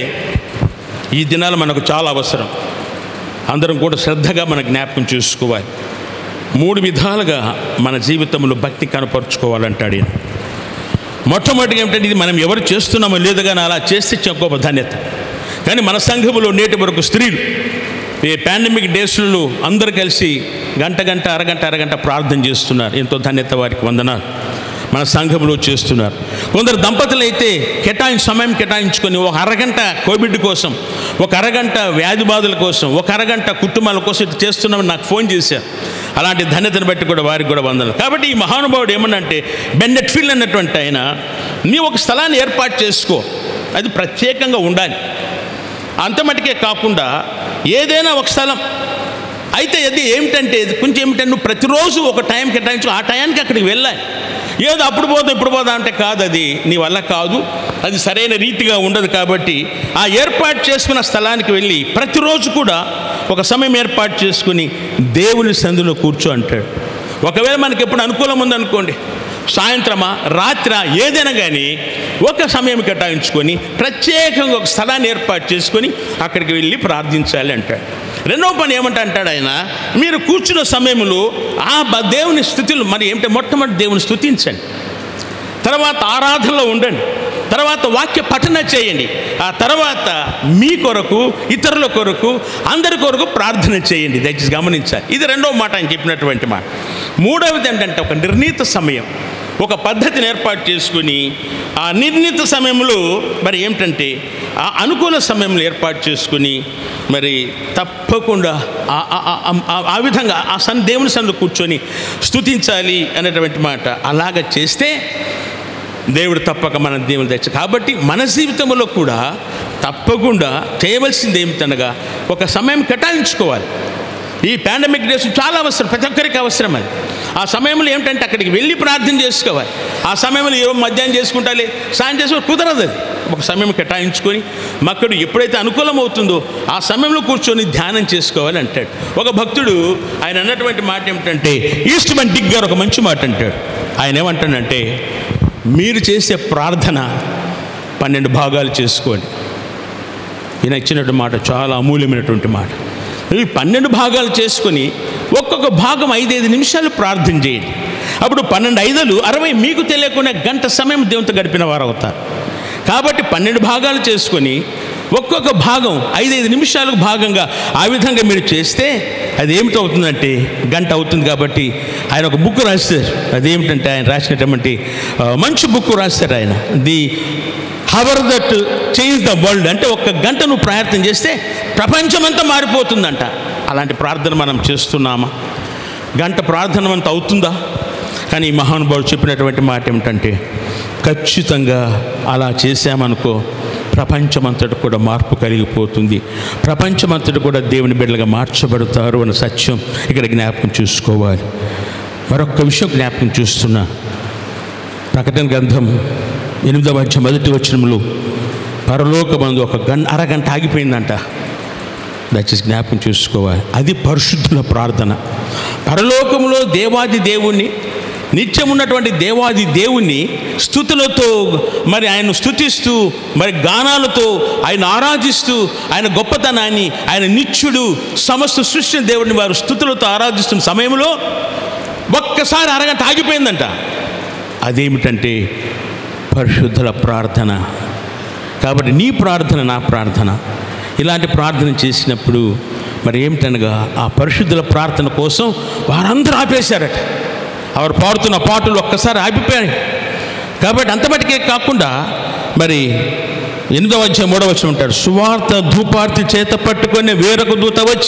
ఈ దినాలు మనకు చాలా అవసరం అందరం కూడా శ్రద్ధగా మన జ్ఞాపకం చేసుకోవాలి మూడు విధాలుగా మన జీవితంలో భక్తి కనపరుచుకోవాలంటాడు ఈయన మొట్టమొదటిగా ఏమిటంటే ఇది మనం ఎవరు చేస్తున్నామో లేదు కానీ అలా చేస్తే చ- గొప్ప ధన్యత కానీ మన సంఘములో నేటి వరకు స్త్రీలు ఈ పాండమిక్ డేస్లలో అందరు కలిసి గంట గంట అరగంట అరగంట ప్రార్థన చేస్తున్నారు ఎంతో ధన్యత వారికి వందనాలు మన సంఘంలో చేస్తున్నారు కొందరు దంపతులు అయితే కేటాయించి సమయం కేటాయించుకొని ఒక అరగంట కోవిడ్ కోసం ఒక అరగంట వ్యాధి బాధల కోసం ఒక అరగంట కుటుంబాల కోసం ఇట్లా చేస్తున్నామని నాకు ఫోన్ చేశారు అలాంటి ధన్యతను బట్టి కూడా వారికి కూడా వందనాలు కాబట్టి ఈ మహానుభావుడు ఏమన్నంటే బెన్నెట్ ఫీల్డ్ అన్నటువంటి ఆయన నీ ఒక స్థలాన్ని ఏర్పాటు చేసుకో అది ప్రత్యేకంగా ఉండాలి అంత మటుకే కాకుండా ఏదైనా ఒక స్థలం అయితే అది ఏమిటంటే ఇది కొంచెం ఏమిటంటే నువ్వు ప్రతిరోజు ఒక టైం కేటాయించు ఆ టయానికి అక్కడికి వెళ్ళాలి ఏదో అప్పుడు పోదా ఇప్పుడు పోదా అంటే కాదు అది నీ వల్ల కాదు అది సరైన రీతిగా ఉండదు కాబట్టి ఆ ఏర్పాటు చేసుకున్న స్థలానికి వెళ్ళి ప్రతిరోజు కూడా ఒక సమయం ఏర్పాటు చేసుకుని దేవుని సందులో కూర్చో అంటాడు ఒకవేళ మనకి ఎప్పుడు అనుకూలం ఉందనుకోండి సాయంత్రమా రాత్ర ఏదైనా కానీ ఒక సమయం కేటాయించుకొని ప్రత్యేకంగా ఒక స్థలాన్ని ఏర్పాటు చేసుకొని అక్కడికి వెళ్ళి ప్రార్థించాలి అంటాడు రెండవ పని ఏమంటా అంటాడు ఆయన మీరు కూర్చున్న సమయంలో ఆ బ- దేవుని స్థుతులు మరి ఏమిటంటే మొట్టమొదటి దేవుని స్థుతించండి తర్వాత ఆరాధనలో ఉండండి తర్వాత వాక్య పఠన చేయండి ఆ తర్వాత మీ కొరకు ఇతరుల కొరకు అందరి కొరకు ప్రార్థన చేయండి దయచేసి గమనించాలి ఇది రెండవ మాట ఆయన చెప్పినటువంటి మాట మూడవది ఏంటంటే ఒక నిర్ణీత సమయం ఒక పద్ధతిని ఏర్పాటు చేసుకుని ఆ నిర్ణీత సమయంలో మరి ఏమిటంటే ఆ అనుకూల సమయంలో ఏర్పాటు చేసుకుని మరి తప్పకుండా ఆ- ఆ- ఆ- ఆ- ఆ విధంగా ఆ సన్ దేవుని సన్నిధిలో కూర్చొని స్తుతించాలి అనేటువంటి మాట అలాగ చేస్తే దేవుడు తప్పక మన దేవుని తెచ్చ కాబట్టి మన జీవితంలో కూడా తప్పకుండా చేయవలసింది ఏమిటనగా ఒక సమయం కేటాయించుకోవాలి ఈ పాండమిక్ డేస్ చాలా అవసరం ప్రతి ఒక్కరికి అవసరం అది ఆ సమయంలో ఏమిటంటే అక్కడికి వెళ్ళి ప్రార్థన చేసుకోవాలి ఆ సమయంలో ఏమో మధ్యాహ్నం చేసుకుంటాలి సాయం చేసుకో కుదరదు అది ఒక సమయం కేటాయించుకొని మక్కడు ఎప్పుడైతే అనుకూలం అవుతుందో ఆ సమయంలో కూర్చొని ధ్యానం చేసుకోవాలి అంటాడు ఒక భక్తుడు ఆయన అన్నటువంటి మాట ఏమిటంటే ఈస్ట్ బంటిక్ గారు ఒక మంచి మాట అంటాడు ఆయన ఏమంటాడంటే మీరు చేసే ప్రార్థన పన్నెండు భాగాలు చేసుకోండి ఈయన ఇచ్చినటువంటి మాట చాలా అమూల్యమైనటువంటి మాట ఈ పన్నెండు భాగాలు చేసుకొని ఒక్కొక్క భాగం ఐదైదు నిమిషాలు ప్రార్థన చేయండి అప్పుడు పన్నెండు ఐదులు అరవై మీకు తెలియకుండా గంట సమయం దేవునితో గడిపిన వారు అవుతారు కాబట్టి పన్నెండు భాగాలు చేసుకొని ఒక్కొక్క భాగం ఐదైదు నిమిషాలకు భాగంగా ఆ విధంగా మీరు చేస్తే అది ఏమిటవుతుందంటే గంట అవుతుంది కాబట్టి ఆయన ఒక బుక్ రాశారు అదేమిటంటే ఆయన రాసినటువంటి ఆ, మంచి బుక్ రాశారు ఆయన the hour that change the world అంటే ఒక్క గంట నువ్వు ప్రయత్నం చేస్తే ప్రపంచమంతా మారిపోతుందంట అలాంటి ప్రార్థన మనం చేస్తున్నామా గంట ప్రార్థన అంత అవుతుందా కానీ ఈ మహానుభావుడు చెప్పినటువంటి మాట ఏమిటంటే ఖచ్చితంగా అలా చేశామనుకో ప్రపంచమంతటి కూడా మార్పు కలిగిపోతుంది ప్రపంచమంతటి కూడా దేవుని బిడ్డలుగా మార్చబడతారు అన్న సత్యం ఇక్కడ జ్ఞాపకం చూసుకోవాలి మరొక విషయం జ్ఞాపకం చూస్తున్నా ప్రకటన గ్రంథం ఎనిమిదవ అధ్యాయం మొదటి వచనంలో పరలోకమందు ఒక గంట అరగంట ఆగిపోయిందంట దయచేసి జ్ఞాపకం చూసుకోవాలి అది పరిశుద్ధుల ప్రార్థన పరలోకములో దేవాది దేవుణ్ణి నిత్యం ఉన్నటువంటి దేవాది దేవుణ్ణి స్థుతులతో మరి ఆయన స్థుతిస్తూ మరి గానాలతో ఆయన ఆరాధిస్తూ ఆయన గొప్పతనాన్ని ఆయన నిత్యుడు సమస్త సృష్టి దేవుడిని వారు స్థుతులతో ఆరాధిస్తున్న సమయంలో ఒక్కసారి అరగంట ఆగిపోయిందంట అదేమిటంటే పరిశుద్ధుల ప్రార్థన కాబట్టి నీ ప్రార్థన నా ప్రార్థన ఇలాంటి ప్రార్థన చేసినప్పుడు మరి ఏమిటనగా ఆ పరిశుద్ధుల ప్రార్థన కోసం వారందరూ ఆపేశారట వారు పాడుతున్న పాటలు ఒక్కసారి ఆగిపోయాయి కాబట్టి అంత మటుకే కాకుండా మరి ఎనిమిదవ అధ్యాయం మూడవ వచ్చి ఉంటాడు సువార్త ధూపార్తి చేత పట్టుకొని వేరొక దూత వచ్చి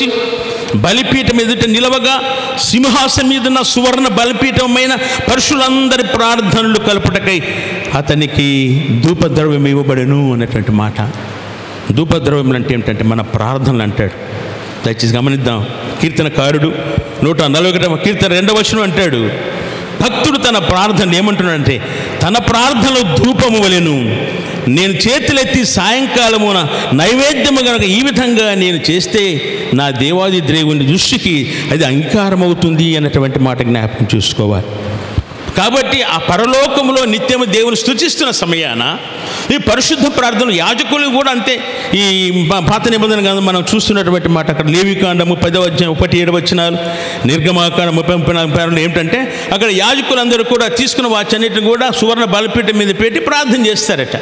బలిపీఠం ఎదుట నిలవగా సింహాసనం మీద ఉన్న సువర్ణ బలిపీఠమైన పరుషులందరి ప్రార్థనలు కలుపుటకై అతనికి ధూపద్రవ్యం ఇవ్వబడను అన్నటువంటి మాట ధూపద్రవ్యం అంటే ఏమిటంటే మన ప్రార్థనలు అంటాడు దయచేసి గమనిద్దాం కీర్తనకారుడు నూట నలభై ఒకటవ కీర్తన రెండవ వచనం అంటాడు భక్తుడు తన ప్రార్థన ఏమంటున్నాడంటే తన ప్రార్థనలో ధూపము వలెను నేను చేతులెత్తి సాయంకాలమున నైవేద్యము గనక ఈ విధంగా నేను చేస్తే నా దేవాది దేవుని దృష్టికి అది అంగీకారమవుతుంది అన్నటువంటి మాట జ్ఞాపకం చూసుకోవాలి కాబట్టి ఆ పరలోకములో నిత్యము దేవుని స్థుతిస్తున్న సమయాన ఈ పరిశుద్ధ ప్రార్థనలు యాజకులు కూడా అంతే ఈ పా- పాత నిబంధన కాదు మనం చూస్తున్నటువంటి మాట అక్కడ లేవికాండము పదవ అధ్యాయం ఒకటి ఏడు వచ్చినాలు నిర్గమాకాండం ముప్పై ముప్పై నాలుగు పేర్లు ఏమిటంటే అక్కడ యాజకులందరూ కూడా తీసుకున్న వాచన్నిటిని కూడా సువర్ణ బలిపీఠం మీద పెట్టి ప్రార్థన చేస్తారట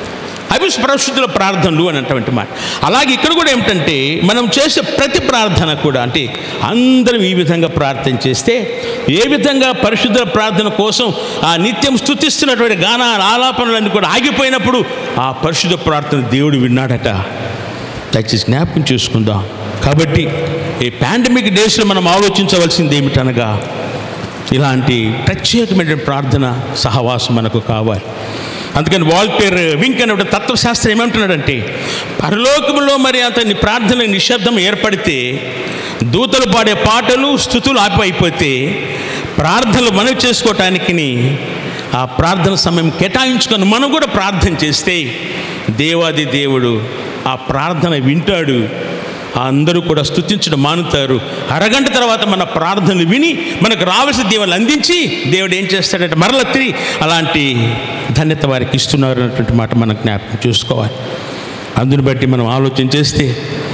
అవి పరిశుద్ధుల ప్రార్థనలు అన్నటువంటి మాట అలాగే ఇక్కడ కూడా ఏమిటంటే మనం చేసే ప్రతి ప్రార్థన కూడా అంటే అందరం ఈ విధంగా ప్రార్థన చేస్తే ఏ విధంగా పరిశుద్ధుల ప్రార్థన కోసం ఆ నిత్యం స్థుతిస్తున్నటువంటి గాన ఆలాపనలన్నీ కూడా ఆగిపోయినప్పుడు ఆ పరిశుద్ధ ప్రార్థన దేవుడు విన్నాడట దయచేసి జ్ఞాపకం చేసుకుందాం కాబట్టి ఈ పాండమిక్ డేస్లో మనం ఆలోచించవలసింది ఏమిటనగా ఇలాంటి ప్రత్యేకమైన ప్రార్థన సహవాసం మనకు కావాలి అందుకని వాల్పేర్ వింక్ అనే ఒక తత్వశాస్త్రం ఏమంటున్నాడంటే పరలోకములో మరి అతని ప్రార్థన నిశ్శబ్దం ఏర్పడితే దూతలు పాడే పాటలు స్థుతులు ఆపిపోతే ప్రార్థనలు మనవి చేసుకోవటానికి ఆ ప్రార్థన సమయం కేటాయించుకొని మనం కూడా ప్రార్థన చేస్తే దేవాది దేవుడు ఆ ప్రార్థన వింటాడు అందరూ కూడా స్తుతించడం మానుతారు అరగంట తర్వాత మన ప్రార్థనలు విని మనకు రావాల్సిన దేవుళ్ళు అందించి దేవుడు ఏం చేస్తాడంటే మరల తిరిగి అలాంటి ధన్యత వారికి ఇస్తున్నారు అన్నటువంటి మాట మనం జ్ఞాపకం చూసుకోవాలి అందుని బట్టి మనం ఆలోచన చేస్తే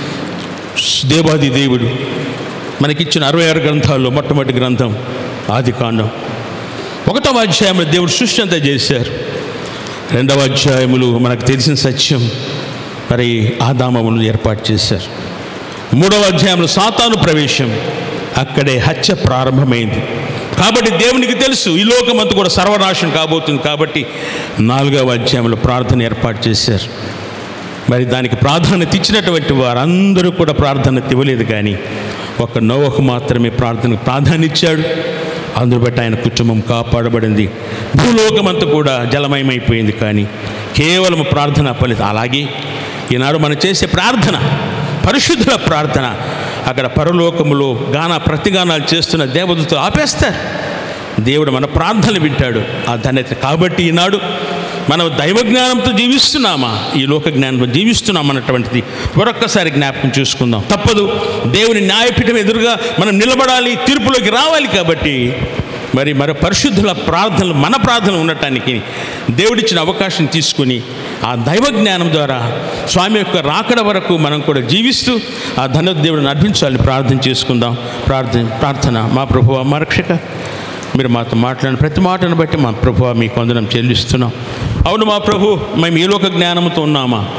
దేవాది దేవుడు మనకిచ్చిన అరవై ఆరు గ్రంథాల్లో మొట్టమొదటి గ్రంథం ఆది కాండం ఒకటవ అధ్యాయంలో దేవుడు సృష్టి అంతా చేశారు రెండవ అధ్యాయములు మనకు తెలిసిన సత్యం మరి ఆదామమును ఏర్పాటు చేశారు మూడవ అధ్యాయంలో సాతాను ప్రవేశం అక్కడే హత్య ప్రారంభమైంది కాబట్టి దేవునికి తెలుసు ఈ లోకమంతా కూడా సర్వనాశనం కాబోతుంది కాబట్టి నాలుగవ అధ్యాయంలో ప్రార్థన ఏర్పాటు చేశారు మరి దానికి ప్రాధాన్యత ఇచ్చినటువంటి వారందరూ కూడా ప్రాధాన్యత ఇవ్వలేదు కానీ ఒక నోవకు మాత్రమే ప్రార్థనకు ప్రాధాన్యత ఇచ్చాడు అందును బట్టి ఆయన కుటుంబం కాపాడబడింది భూలోకమంతా కూడా జలమయమైపోయింది కానీ కేవలం ప్రార్థన ఫలితం అలాగే ఈనాడు మనం చేసే ప్రార్థన పరిశుద్ధుల ప్రార్థన అక్కడ పరలోకములో గాన ప్రతిగానాలు చేస్తున్న దేవదూతలు ఆపేస్తారు దేవుడు మన ప్రార్థనలు వింటాడు ఆ ధన్యత కాబట్టి ఈనాడు మనం దైవ జ్ఞానంతో జీవిస్తున్నామా ఈ లోక జ్ఞానంతో జీవిస్తున్నాం అన్నటువంటిది మరొక్కసారి జ్ఞాపకం చూసుకుందాం తప్పదు దేవుని న్యాయపీఠం ఎదురుగా మనం నిలబడాలి తీర్పులోకి రావాలి కాబట్టి మరి మరి పరిశుద్ధుల ప్రార్థనలు మన ప్రార్థన ఉండటానికి దేవుడిచ్చిన అవకాశం తీసుకుని ఆ దైవ జ్ఞానం ద్వారా స్వామి యొక్క రాకడ వరకు మనం కూడా జీవిస్తూ ఆ ధన దేవుడిని అర్పించాలని ప్రార్థన చేసుకుందాం ప్రార్థన ప్రార్థన మా ప్రభు మా రక్షక మీరు మాతో మాట్లాడిన ప్రతి మాటను బట్టి మా ప్రభు మీకు వందనం చెల్లిస్తున్నాం అవును మా ప్రభు మేము ఈ లోక జ్ఞానంతో ఉన్నామా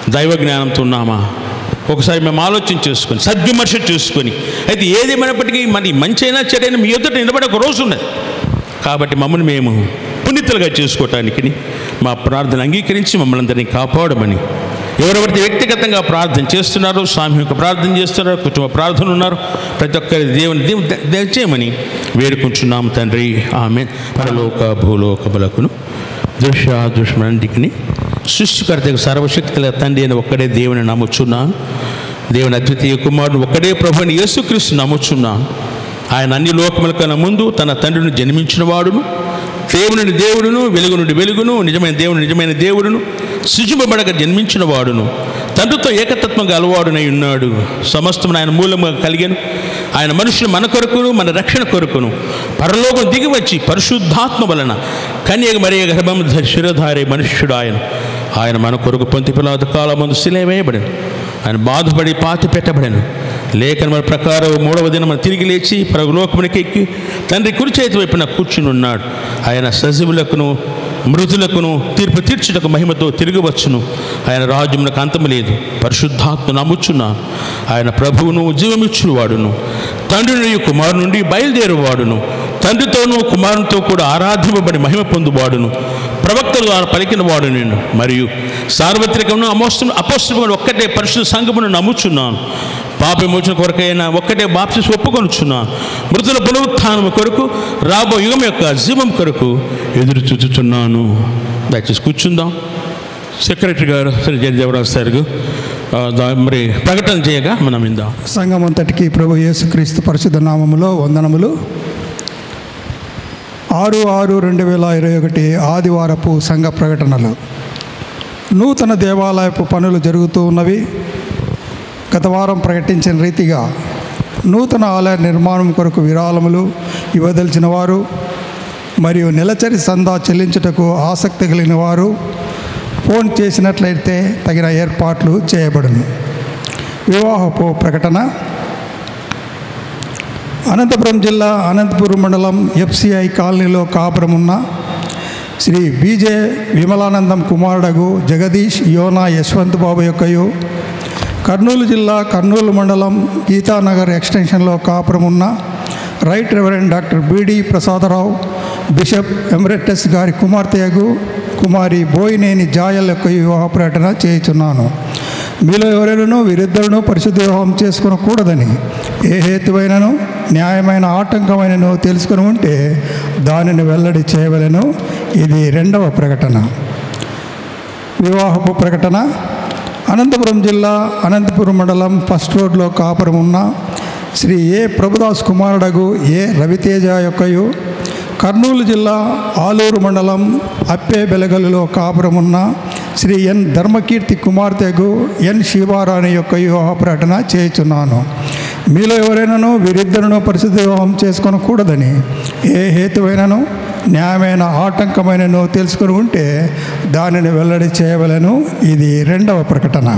దైవ జ్ఞానంతో ఉన్నామా ఒకసారి మేము ఆలోచన చేసుకొని సద్విమర్శ చేసుకొని అయితే ఏదేమైనప్పటికీ మరి మంచి అయినా చెడైనా మీ ఎదుట నిలబడే ఒక రోజు ఉన్నది కాబట్టి మమ్మల్ని మేము పునీతులుగా చేసుకోవటానికి మా ప్రార్థన అంగీకరించి మమ్మల్ని అందరినీ కాపాడమని ఎవరెవరైతే వ్యక్తిగతంగా ప్రార్థన చేస్తున్నారో సామూహిక ప్రార్థన చేస్తున్నారో కుటుంబ ప్రార్థన ఉన్నారు ప్రతి ఒక్కరి దేవుని దేవు దయచేయమని వేడుకుంటున్నాం తండ్రి ఆమె పరలోక భూలోక బలకును దృశ్య దుష్మనంటికి సృష్టికర్తకు సర్వశక్తుల తండ్రి అని ఒక్కడే దేవుని నమ్ముచున్నాను దేవుని అద్వితీయ కుమారుడు ఒక్కడే ప్రభుని యేసుక్రీస్తు నమ్ముచున్నాను ఆయన అన్ని లోకముల కన్నా ముందు తన తండ్రిని జన్మించిన వాడును దేవుని దేవుడును వెలుగు నుండి వెలుగును నిజమైన దేవుని నిజమైన దేవుడును సృజింపబడక జన్మించిన వాడును తండ్రితో ఏకతత్వంగా అలవాడునై ఉన్నాడు సమస్తం ఆయన మూలముగా కలిగాను ఆయన మనుషులు మన కొరకును మన రక్షణ కొరకును పరలోకం దిగి వచ్చి పరిశుద్ధాత్మ వలన కన్యక మరియ గర్భం శిరధారే మనుష్యుడు ఆయన ఆయన మన కొరకు పొంతి పిల్లల కాలమందు శిలే వేయబడను ఆయన బాధపడి పాతి పెట్టబడను లేఖనముల ప్రకారం మూడవ దినం తిరిగి లేచి పరలోకమునికి ఎక్కి తండ్రి కుడి చేతి వైపున కూర్చుని ఉన్నాడు ఆయన సజీవులకును మృతులకును తీర్పు తీర్చుటకు మహిమతో తిరిగి వచ్చును ఆయన రాజ్యమునకు అంతము లేదు పరిశుద్ధాత్మ నమ్ముచున్నాను ఆయన ప్రభువును జీవమిచ్చువాడును తండ్రిని కుమారు నుండి బయలుదేరువాడును తండ్రితోనూ కుమారునితో కూడా ఆరాధింపబడి మహిమ పొందువాడును ప్రవక్తలు ద్వారా పలికిన వాడు నేను మరియు సార్వత్రికమును అమోస్తం అపోస్తమును ఒక్కటే పరిశుద్ధ సంఘమును నమ్ముచున్నాను పాప విమోచన కొరకైనా ఒక్కటే బాప్సిస్ ఒప్పుకొనుచున్నాను మృతుల పునరుత్థానం కొరకు రాబో యుగం యొక్క జీవం కొరకు ఎదురు చూచుచున్నాను దయచేసి కూర్చుందాం సెక్రటరీ గారు శ్రీ జయదేవరాజు సార్ మరి ప్రకటన చేయగా మనం ఇందాం సంఘం అంతటికి ప్రభు యేసుక్రీస్తు పరిశుద్ధ నామములో వందనములు ఆరు ఆరు రెండు వేల ఇరవై ఒకటి ఆదివారపు సంఘ ప్రకటనలు నూతన దేవాలయపు పనులు జరుగుతూ ఉన్నవి గత వారం ప్రకటించిన రీతిగా నూతన ఆలయ నిర్మాణం కొరకు విరాళములు ఇవ్వదలిచిన వారు మరియు నెలచరి సందా చెల్లించుటకు ఆసక్తి కలిగిన వారు ఫోన్ చేసినట్లయితే తగిన ఏర్పాట్లు చేయబడును వివాహపు ప్రకటన అనంతపురం జిల్లా అనంతపురం మండలం ఎఫ్సిఐ కాలనీలో కాపురం ఉన్న శ్రీ బీజే విమలానందం కుమారుడగు జగదీష్ యోనా యశ్వంత్ బాబు యొక్కయు కర్నూలు జిల్లా కర్నూలు మండలం గీతానగర్ ఎక్స్టెన్షన్లో కాపురం ఉన్న right reverend doctor BD Prasadarao bishop emeritus గారి కుమార్తెయగు కుమారి బోయినేని జాయల్ యొక్క వివాహ ప్రకటన చేయుచున్నాను మీలో ఎవరైనాను వీరిద్దరును పరిశుద్ధ వివాహం చేసుకునకూడదని ఏ హేతువైనను న్యాయమైన ఆటంకమైనను తెలుసుకుని ఉంటే దానిని వెల్లడి చేయవలెను ఇది రెండవ ప్రకటన వివాహపు ప్రకటన అనంతపురం జిల్లా అనంతపురం మండలం ఫస్ట్ రోడ్లో కాపురం ఉన్న శ్రీ ఏ ప్రభుదాస్ కుమారుడగు ఏ రవితేజ యొక్కయు కర్నూలు జిల్లా ఆలూరు మండలం అప్పే బెలగలులో కాపురం ఉన్న శ్రీ ఎన్ ధర్మకీర్తి కుమార్తెకు ఎన్ శివారాణి యొక్క వివాహ ప్రకటన చేయుచున్నాను మీలో ఎవరైనాను వీరిద్దరును పరిశుద్ధ వివాహం చేసుకొనకూడదని ఏ హేతువైనను న్యాయమైన ఆటంకమైనను తెలుసుకుని ఉంటే దానిని వెల్లడి చేయవలను ఇది రెండవ ప్రకటన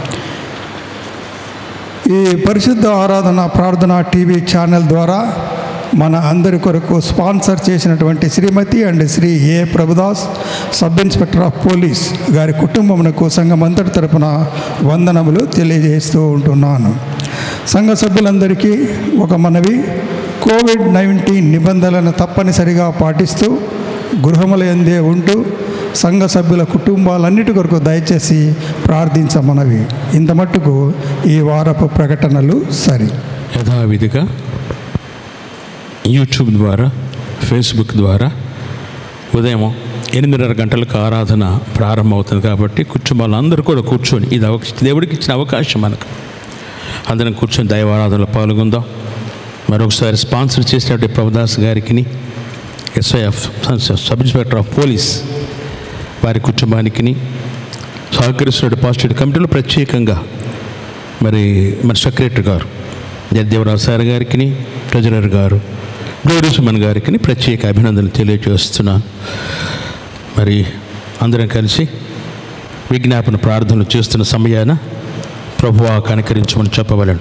ఈ పరిశుద్ధ ఆరాధన ప్రార్థన టీవీ ఛానల్ ద్వారా మన అందరి కొరకు స్పాన్సర్ చేసినటువంటి Shrimati and Shri A Prabhudas sub inspector of police గారి కుటుంబమునకు సంఘం అంతటి తరపున వందనములు తెలియజేస్తూ ఉంటున్నాను సంఘ సభ్యులందరికీ ఒక మనవి కోవిడ్ నైన్టీన్ నిబంధనలను తప్పనిసరిగా పాటిస్తూ గృహముల ఎందే ఉంటూ సంఘ సభ్యుల కుటుంబాలన్నిటి కొరకు దయచేసి ప్రార్థించమనవి ఇంత మట్టుకు ఈ వారపు ప్రకటనలు సరి యథావిధిగా యూట్యూబ్ ద్వారా ఫేస్బుక్ ద్వారా ఉదయం ఎనిమిదిన్నర గంటలకు ఆరాధన ప్రారంభమవుతుంది కాబట్టి కుటుంబాలు అందరూ కూడా కూర్చొని ఇది అవక దేవుడికి ఇచ్చిన అవకాశం మనకు అందరం కూర్చొని దైవారాధనలో పాల్గొందాం మరొకసారి స్పాన్సర్ చేసినటువంటి ప్రభుదాస్ గారికి SIF sub inspector of police వారి కుటుంబానికి సహకరిస్తున్న డిపాజిట్ కమిటీలో ప్రత్యేకంగా మరి మన సెక్రటరీ గారు జయదేవరావు సార్ గారికి ట్రెజరర్ గారు గౌరీ సుమన్ గారికి ప్రత్యేక అభినందనలు తెలియజేస్తున్నాను మరి అందరం కలిసి విజ్ఞాపన ప్రార్థనలు చేస్తున్న సమయాన ప్రభువా కనికరించమని చెప్పవలను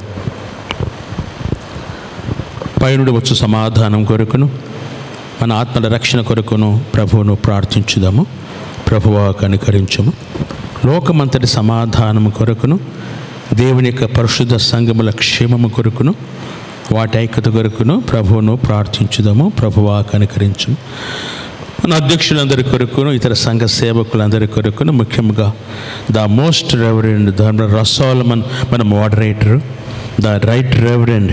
పైనుడి వచ్చు సమాధానం కొరకును మన ఆత్మల రక్షణ కొరకును ప్రభువును ప్రార్థించుదాము ప్రభువా కనికరించము లోకమంతటి సమాధానము కొరకును దేవుని యొక్క పరిశుద్ధ సంఘముల క్షేమము కొరకును వాటి ఐక్యత కొరకును ప్రభువును ప్రార్థించుదాము ప్రభువా కనికరించము మన అధ్యక్షులందరి కొరకును ఇతర సంఘ సేవకులందరి కొరకును ముఖ్యంగా the most reverend Dharma Rasalaman మన మోడరేటర్ ద రైట్ రెవరెండ్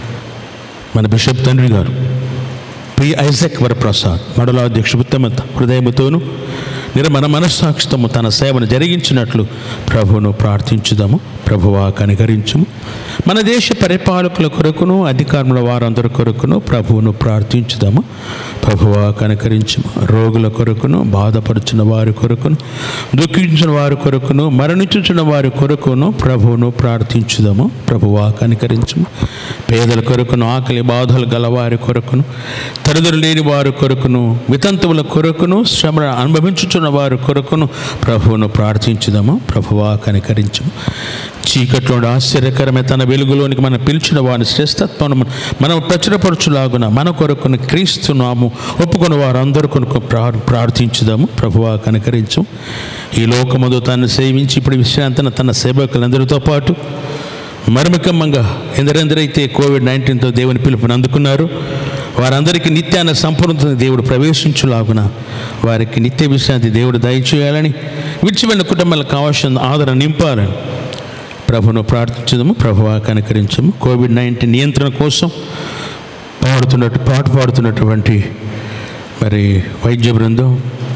మన బిషప్ తండ్రి గారు పి ఐజక్ వరప్రసాద్ మండల అధ్యక్షుడు తమ హృదయముతోను నిర్మల మనస్సాక్షితము తన సేవను జరిగించినట్లు ప్రభువును ప్రార్థించుదాము ప్రభువా కనికరించుము మన దేశ పరిపాలకుల కొరకును అధికారుల వారందరి కొరకును ప్రభువును ప్రార్థించుదాము ప్రభువా కనికరించుము రోగుల కొరకును బాధపడుచున్న వారి కొరకును దుఃఖించిన వారి కొరకును మరణించుచున్న వారి కొరకును ప్రభువును ప్రార్థించుదాము ప్రభువా కనికరించుము పేదల కొరకును ఆకలి బాధలు గల వారి కొరకును తరదరు లేని వారి కొరకును వితంతువుల కొరకును శ్రమ అనుభవించుచున్న వారి కొరకును ప్రభువును ప్రార్థించుదాము ప్రభువా కనికరించుము చీకట్లో ఆశ్చర్యకరమే తన వెలుగులోనికి మనం పిలిచిన వారి శ్రేష్టత్వం మనం ప్రచురపరచులాగున మన కొరకును క్రీస్తున్నాము ఒప్పుకొని వారందరి కొరకు ప్రా- ప్రార్థించుదాము ప్రభువా కనికరించు ఈ లోకముదు తను సేవించి ఇప్పుడు విశ్రాంతన తన సేవకులందరితో పాటు మర్మకమ్మంగా ఎందరెందరైతే కోవిడ్ నైన్టీన్తో దేవుని పిలుపుని అందుకున్నారు వారందరికీ నిత్యాన సంపూర్ణత దేవుడు ప్రవేశించులాగున వారికి నిత్య విశ్రాంతి దేవుడు దయచేయాలని విడిచిపోయిన కుటుంబాలకు కావాల్సిన ఆదరణ నింపాలని ప్రభును ప్రార్థించదము ప్రభువా కనుకరించము కోవిడ్ నైన్టీన్ నియంత్రణ కోసం పాడుతున్నట్టు పాట పాడుతున్నటువంటి మరి వైద్య బృందం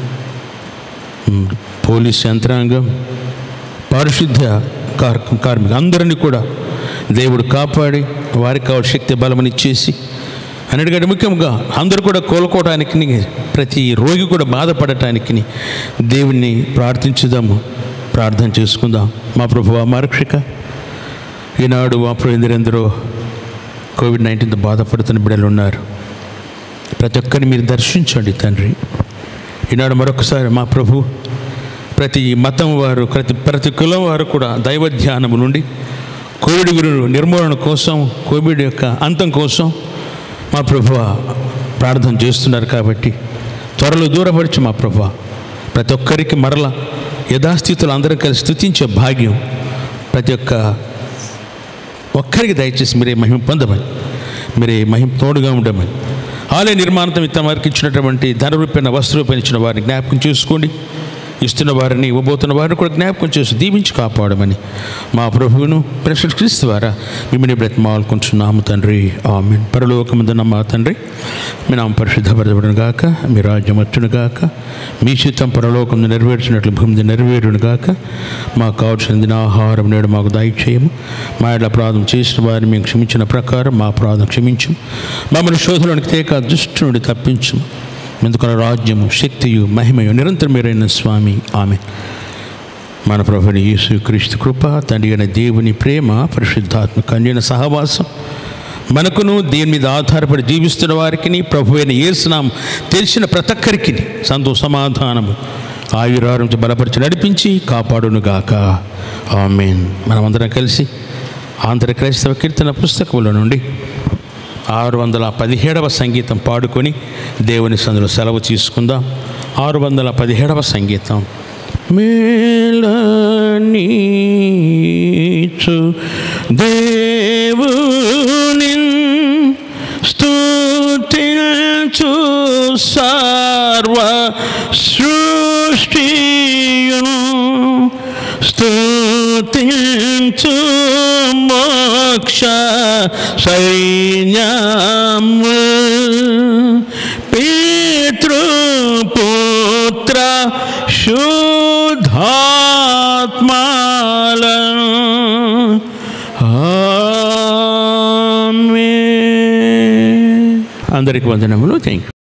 ఉమ్, పోలీస్ యంత్రాంగం పారిశుద్ధ కార్ కార్మిక అందరినీ కూడా దేవుడు కాపాడి వారికి కావాలి శక్తి బలమనిచ్చేసి అన్నిటికంటే ముఖ్యంగా అందరూ కూడా కోలుకోవడానికి ప్రతి రోగి కూడా బాధపడటానికి దేవుణ్ణి ప్రార్థించుదాము ప్రార్థన చేసుకుందాం మా ప్రభు మా రక్షక ఈనాడు మా ఎందరెందరో కోవిడ్ నైన్టీన్తో బాధపడుతున్న బిడ్డలు ఉన్నారు ప్రతి ఒక్కరిని మీరు దర్శించండి తండ్రి ఈనాడు మరొకసారి మా ప్రభు ప్రతి మతం వారు ప్రతి ప్రతి కులం వారు కూడా దైవ ధ్యానము నుండి కోవిడ్ గురి నిర్మూలన కోసం కోవిడ్ యొక్క అంతం కోసం మా ప్రభువ ప్రార్థన చేస్తున్నారు కాబట్టి త్వరలో దూరపరిచి మా ప్రభు ప్రతి ఒక్కరికి మరల యథాస్థితులు అందరూ కలిసి స్థుతించే భాగ్యం ప్రతి ఒక్క ఒక్కరికి దయచేసి మీరే మహిమ పొందమని మీరే మహిమ తోడుగా ఉండమని ఆలయ నిర్మాణం ఇతర వారికి ఇచ్చినటువంటి ధన రూపాయన వస్త్ర రూపాయన ఇచ్చిన వారిని జ్ఞాపకం చేసుకోండి ఇస్తున్న వారిని ఇవ్వబోతున్న వారిని కూడా జ్ఞాపకం చేసి దీవించి కాపాడమని మా ప్రభువును ప్రశ్న క్రీస్తు ద్వారా మిమ్మల్ని బ్రతిమాలుకుంటున్నాము తండ్రి ఆమెన్ పరలోకముందున్న మా తండ్రి మీ నామ పరిశుద్ధపరచబడును గాక మీ రాజ్యం వచ్చును గాక మీ చిత్తం పరలోకం నెరవేర్చినట్లు భూమి నెరవేరును గాక మాకు కావాల్సిన దిన ఆహారం నేడు మాకు దయచేయము మా ఇళ్ళ అపరాధం చేసిన వారిని మేము క్షమించిన ప్రకారం మా అపరాధం క్షమించు మమ్మల్ని శోధలోనికి తేక దుష్టు నుండి తప్పించు ఎందుకన్న రాజ్యము శక్తియు మహిమయు నిరంతరం మీరైన స్వామి ఆమె మన ప్రభుని యేసు క్రీస్తు కృప తండ్రి అయిన దేవుని ప్రేమ పరిశుద్ధాత్మ కన్యన సహవాసం మనకును దీని మీద ఆధారపడి జీవిస్తున్న వారికి ప్రభు అయిన యేసునాం తెలిసిన ప్రతి ఒక్కరికి సంతోష సమాధానము ఆయురారోగ్య బలపరిచి నడిపించి కాపాడునుగాక ఆమెన్ మనమందరం కలిసి ఆంధ్ర క్రైస్తవ కీర్తన పుస్తకంలో నుండి ఆరు వందల పదిహేడవ సంగీతం పాడుకొని దేవుని సందులో సెలవు తీసుకుందాం ఆరు వందల పదిహేడవ సంగీతం మేళనీచు దేవుని స్తుతించు సర్వ సృష్టియును స్తుతించు మోక్ష సైన్యము పితృపుత్ర శుద్ధాత్మాలను ఆమేన్. అందరికి వందనములు థ్యాంక్ యూ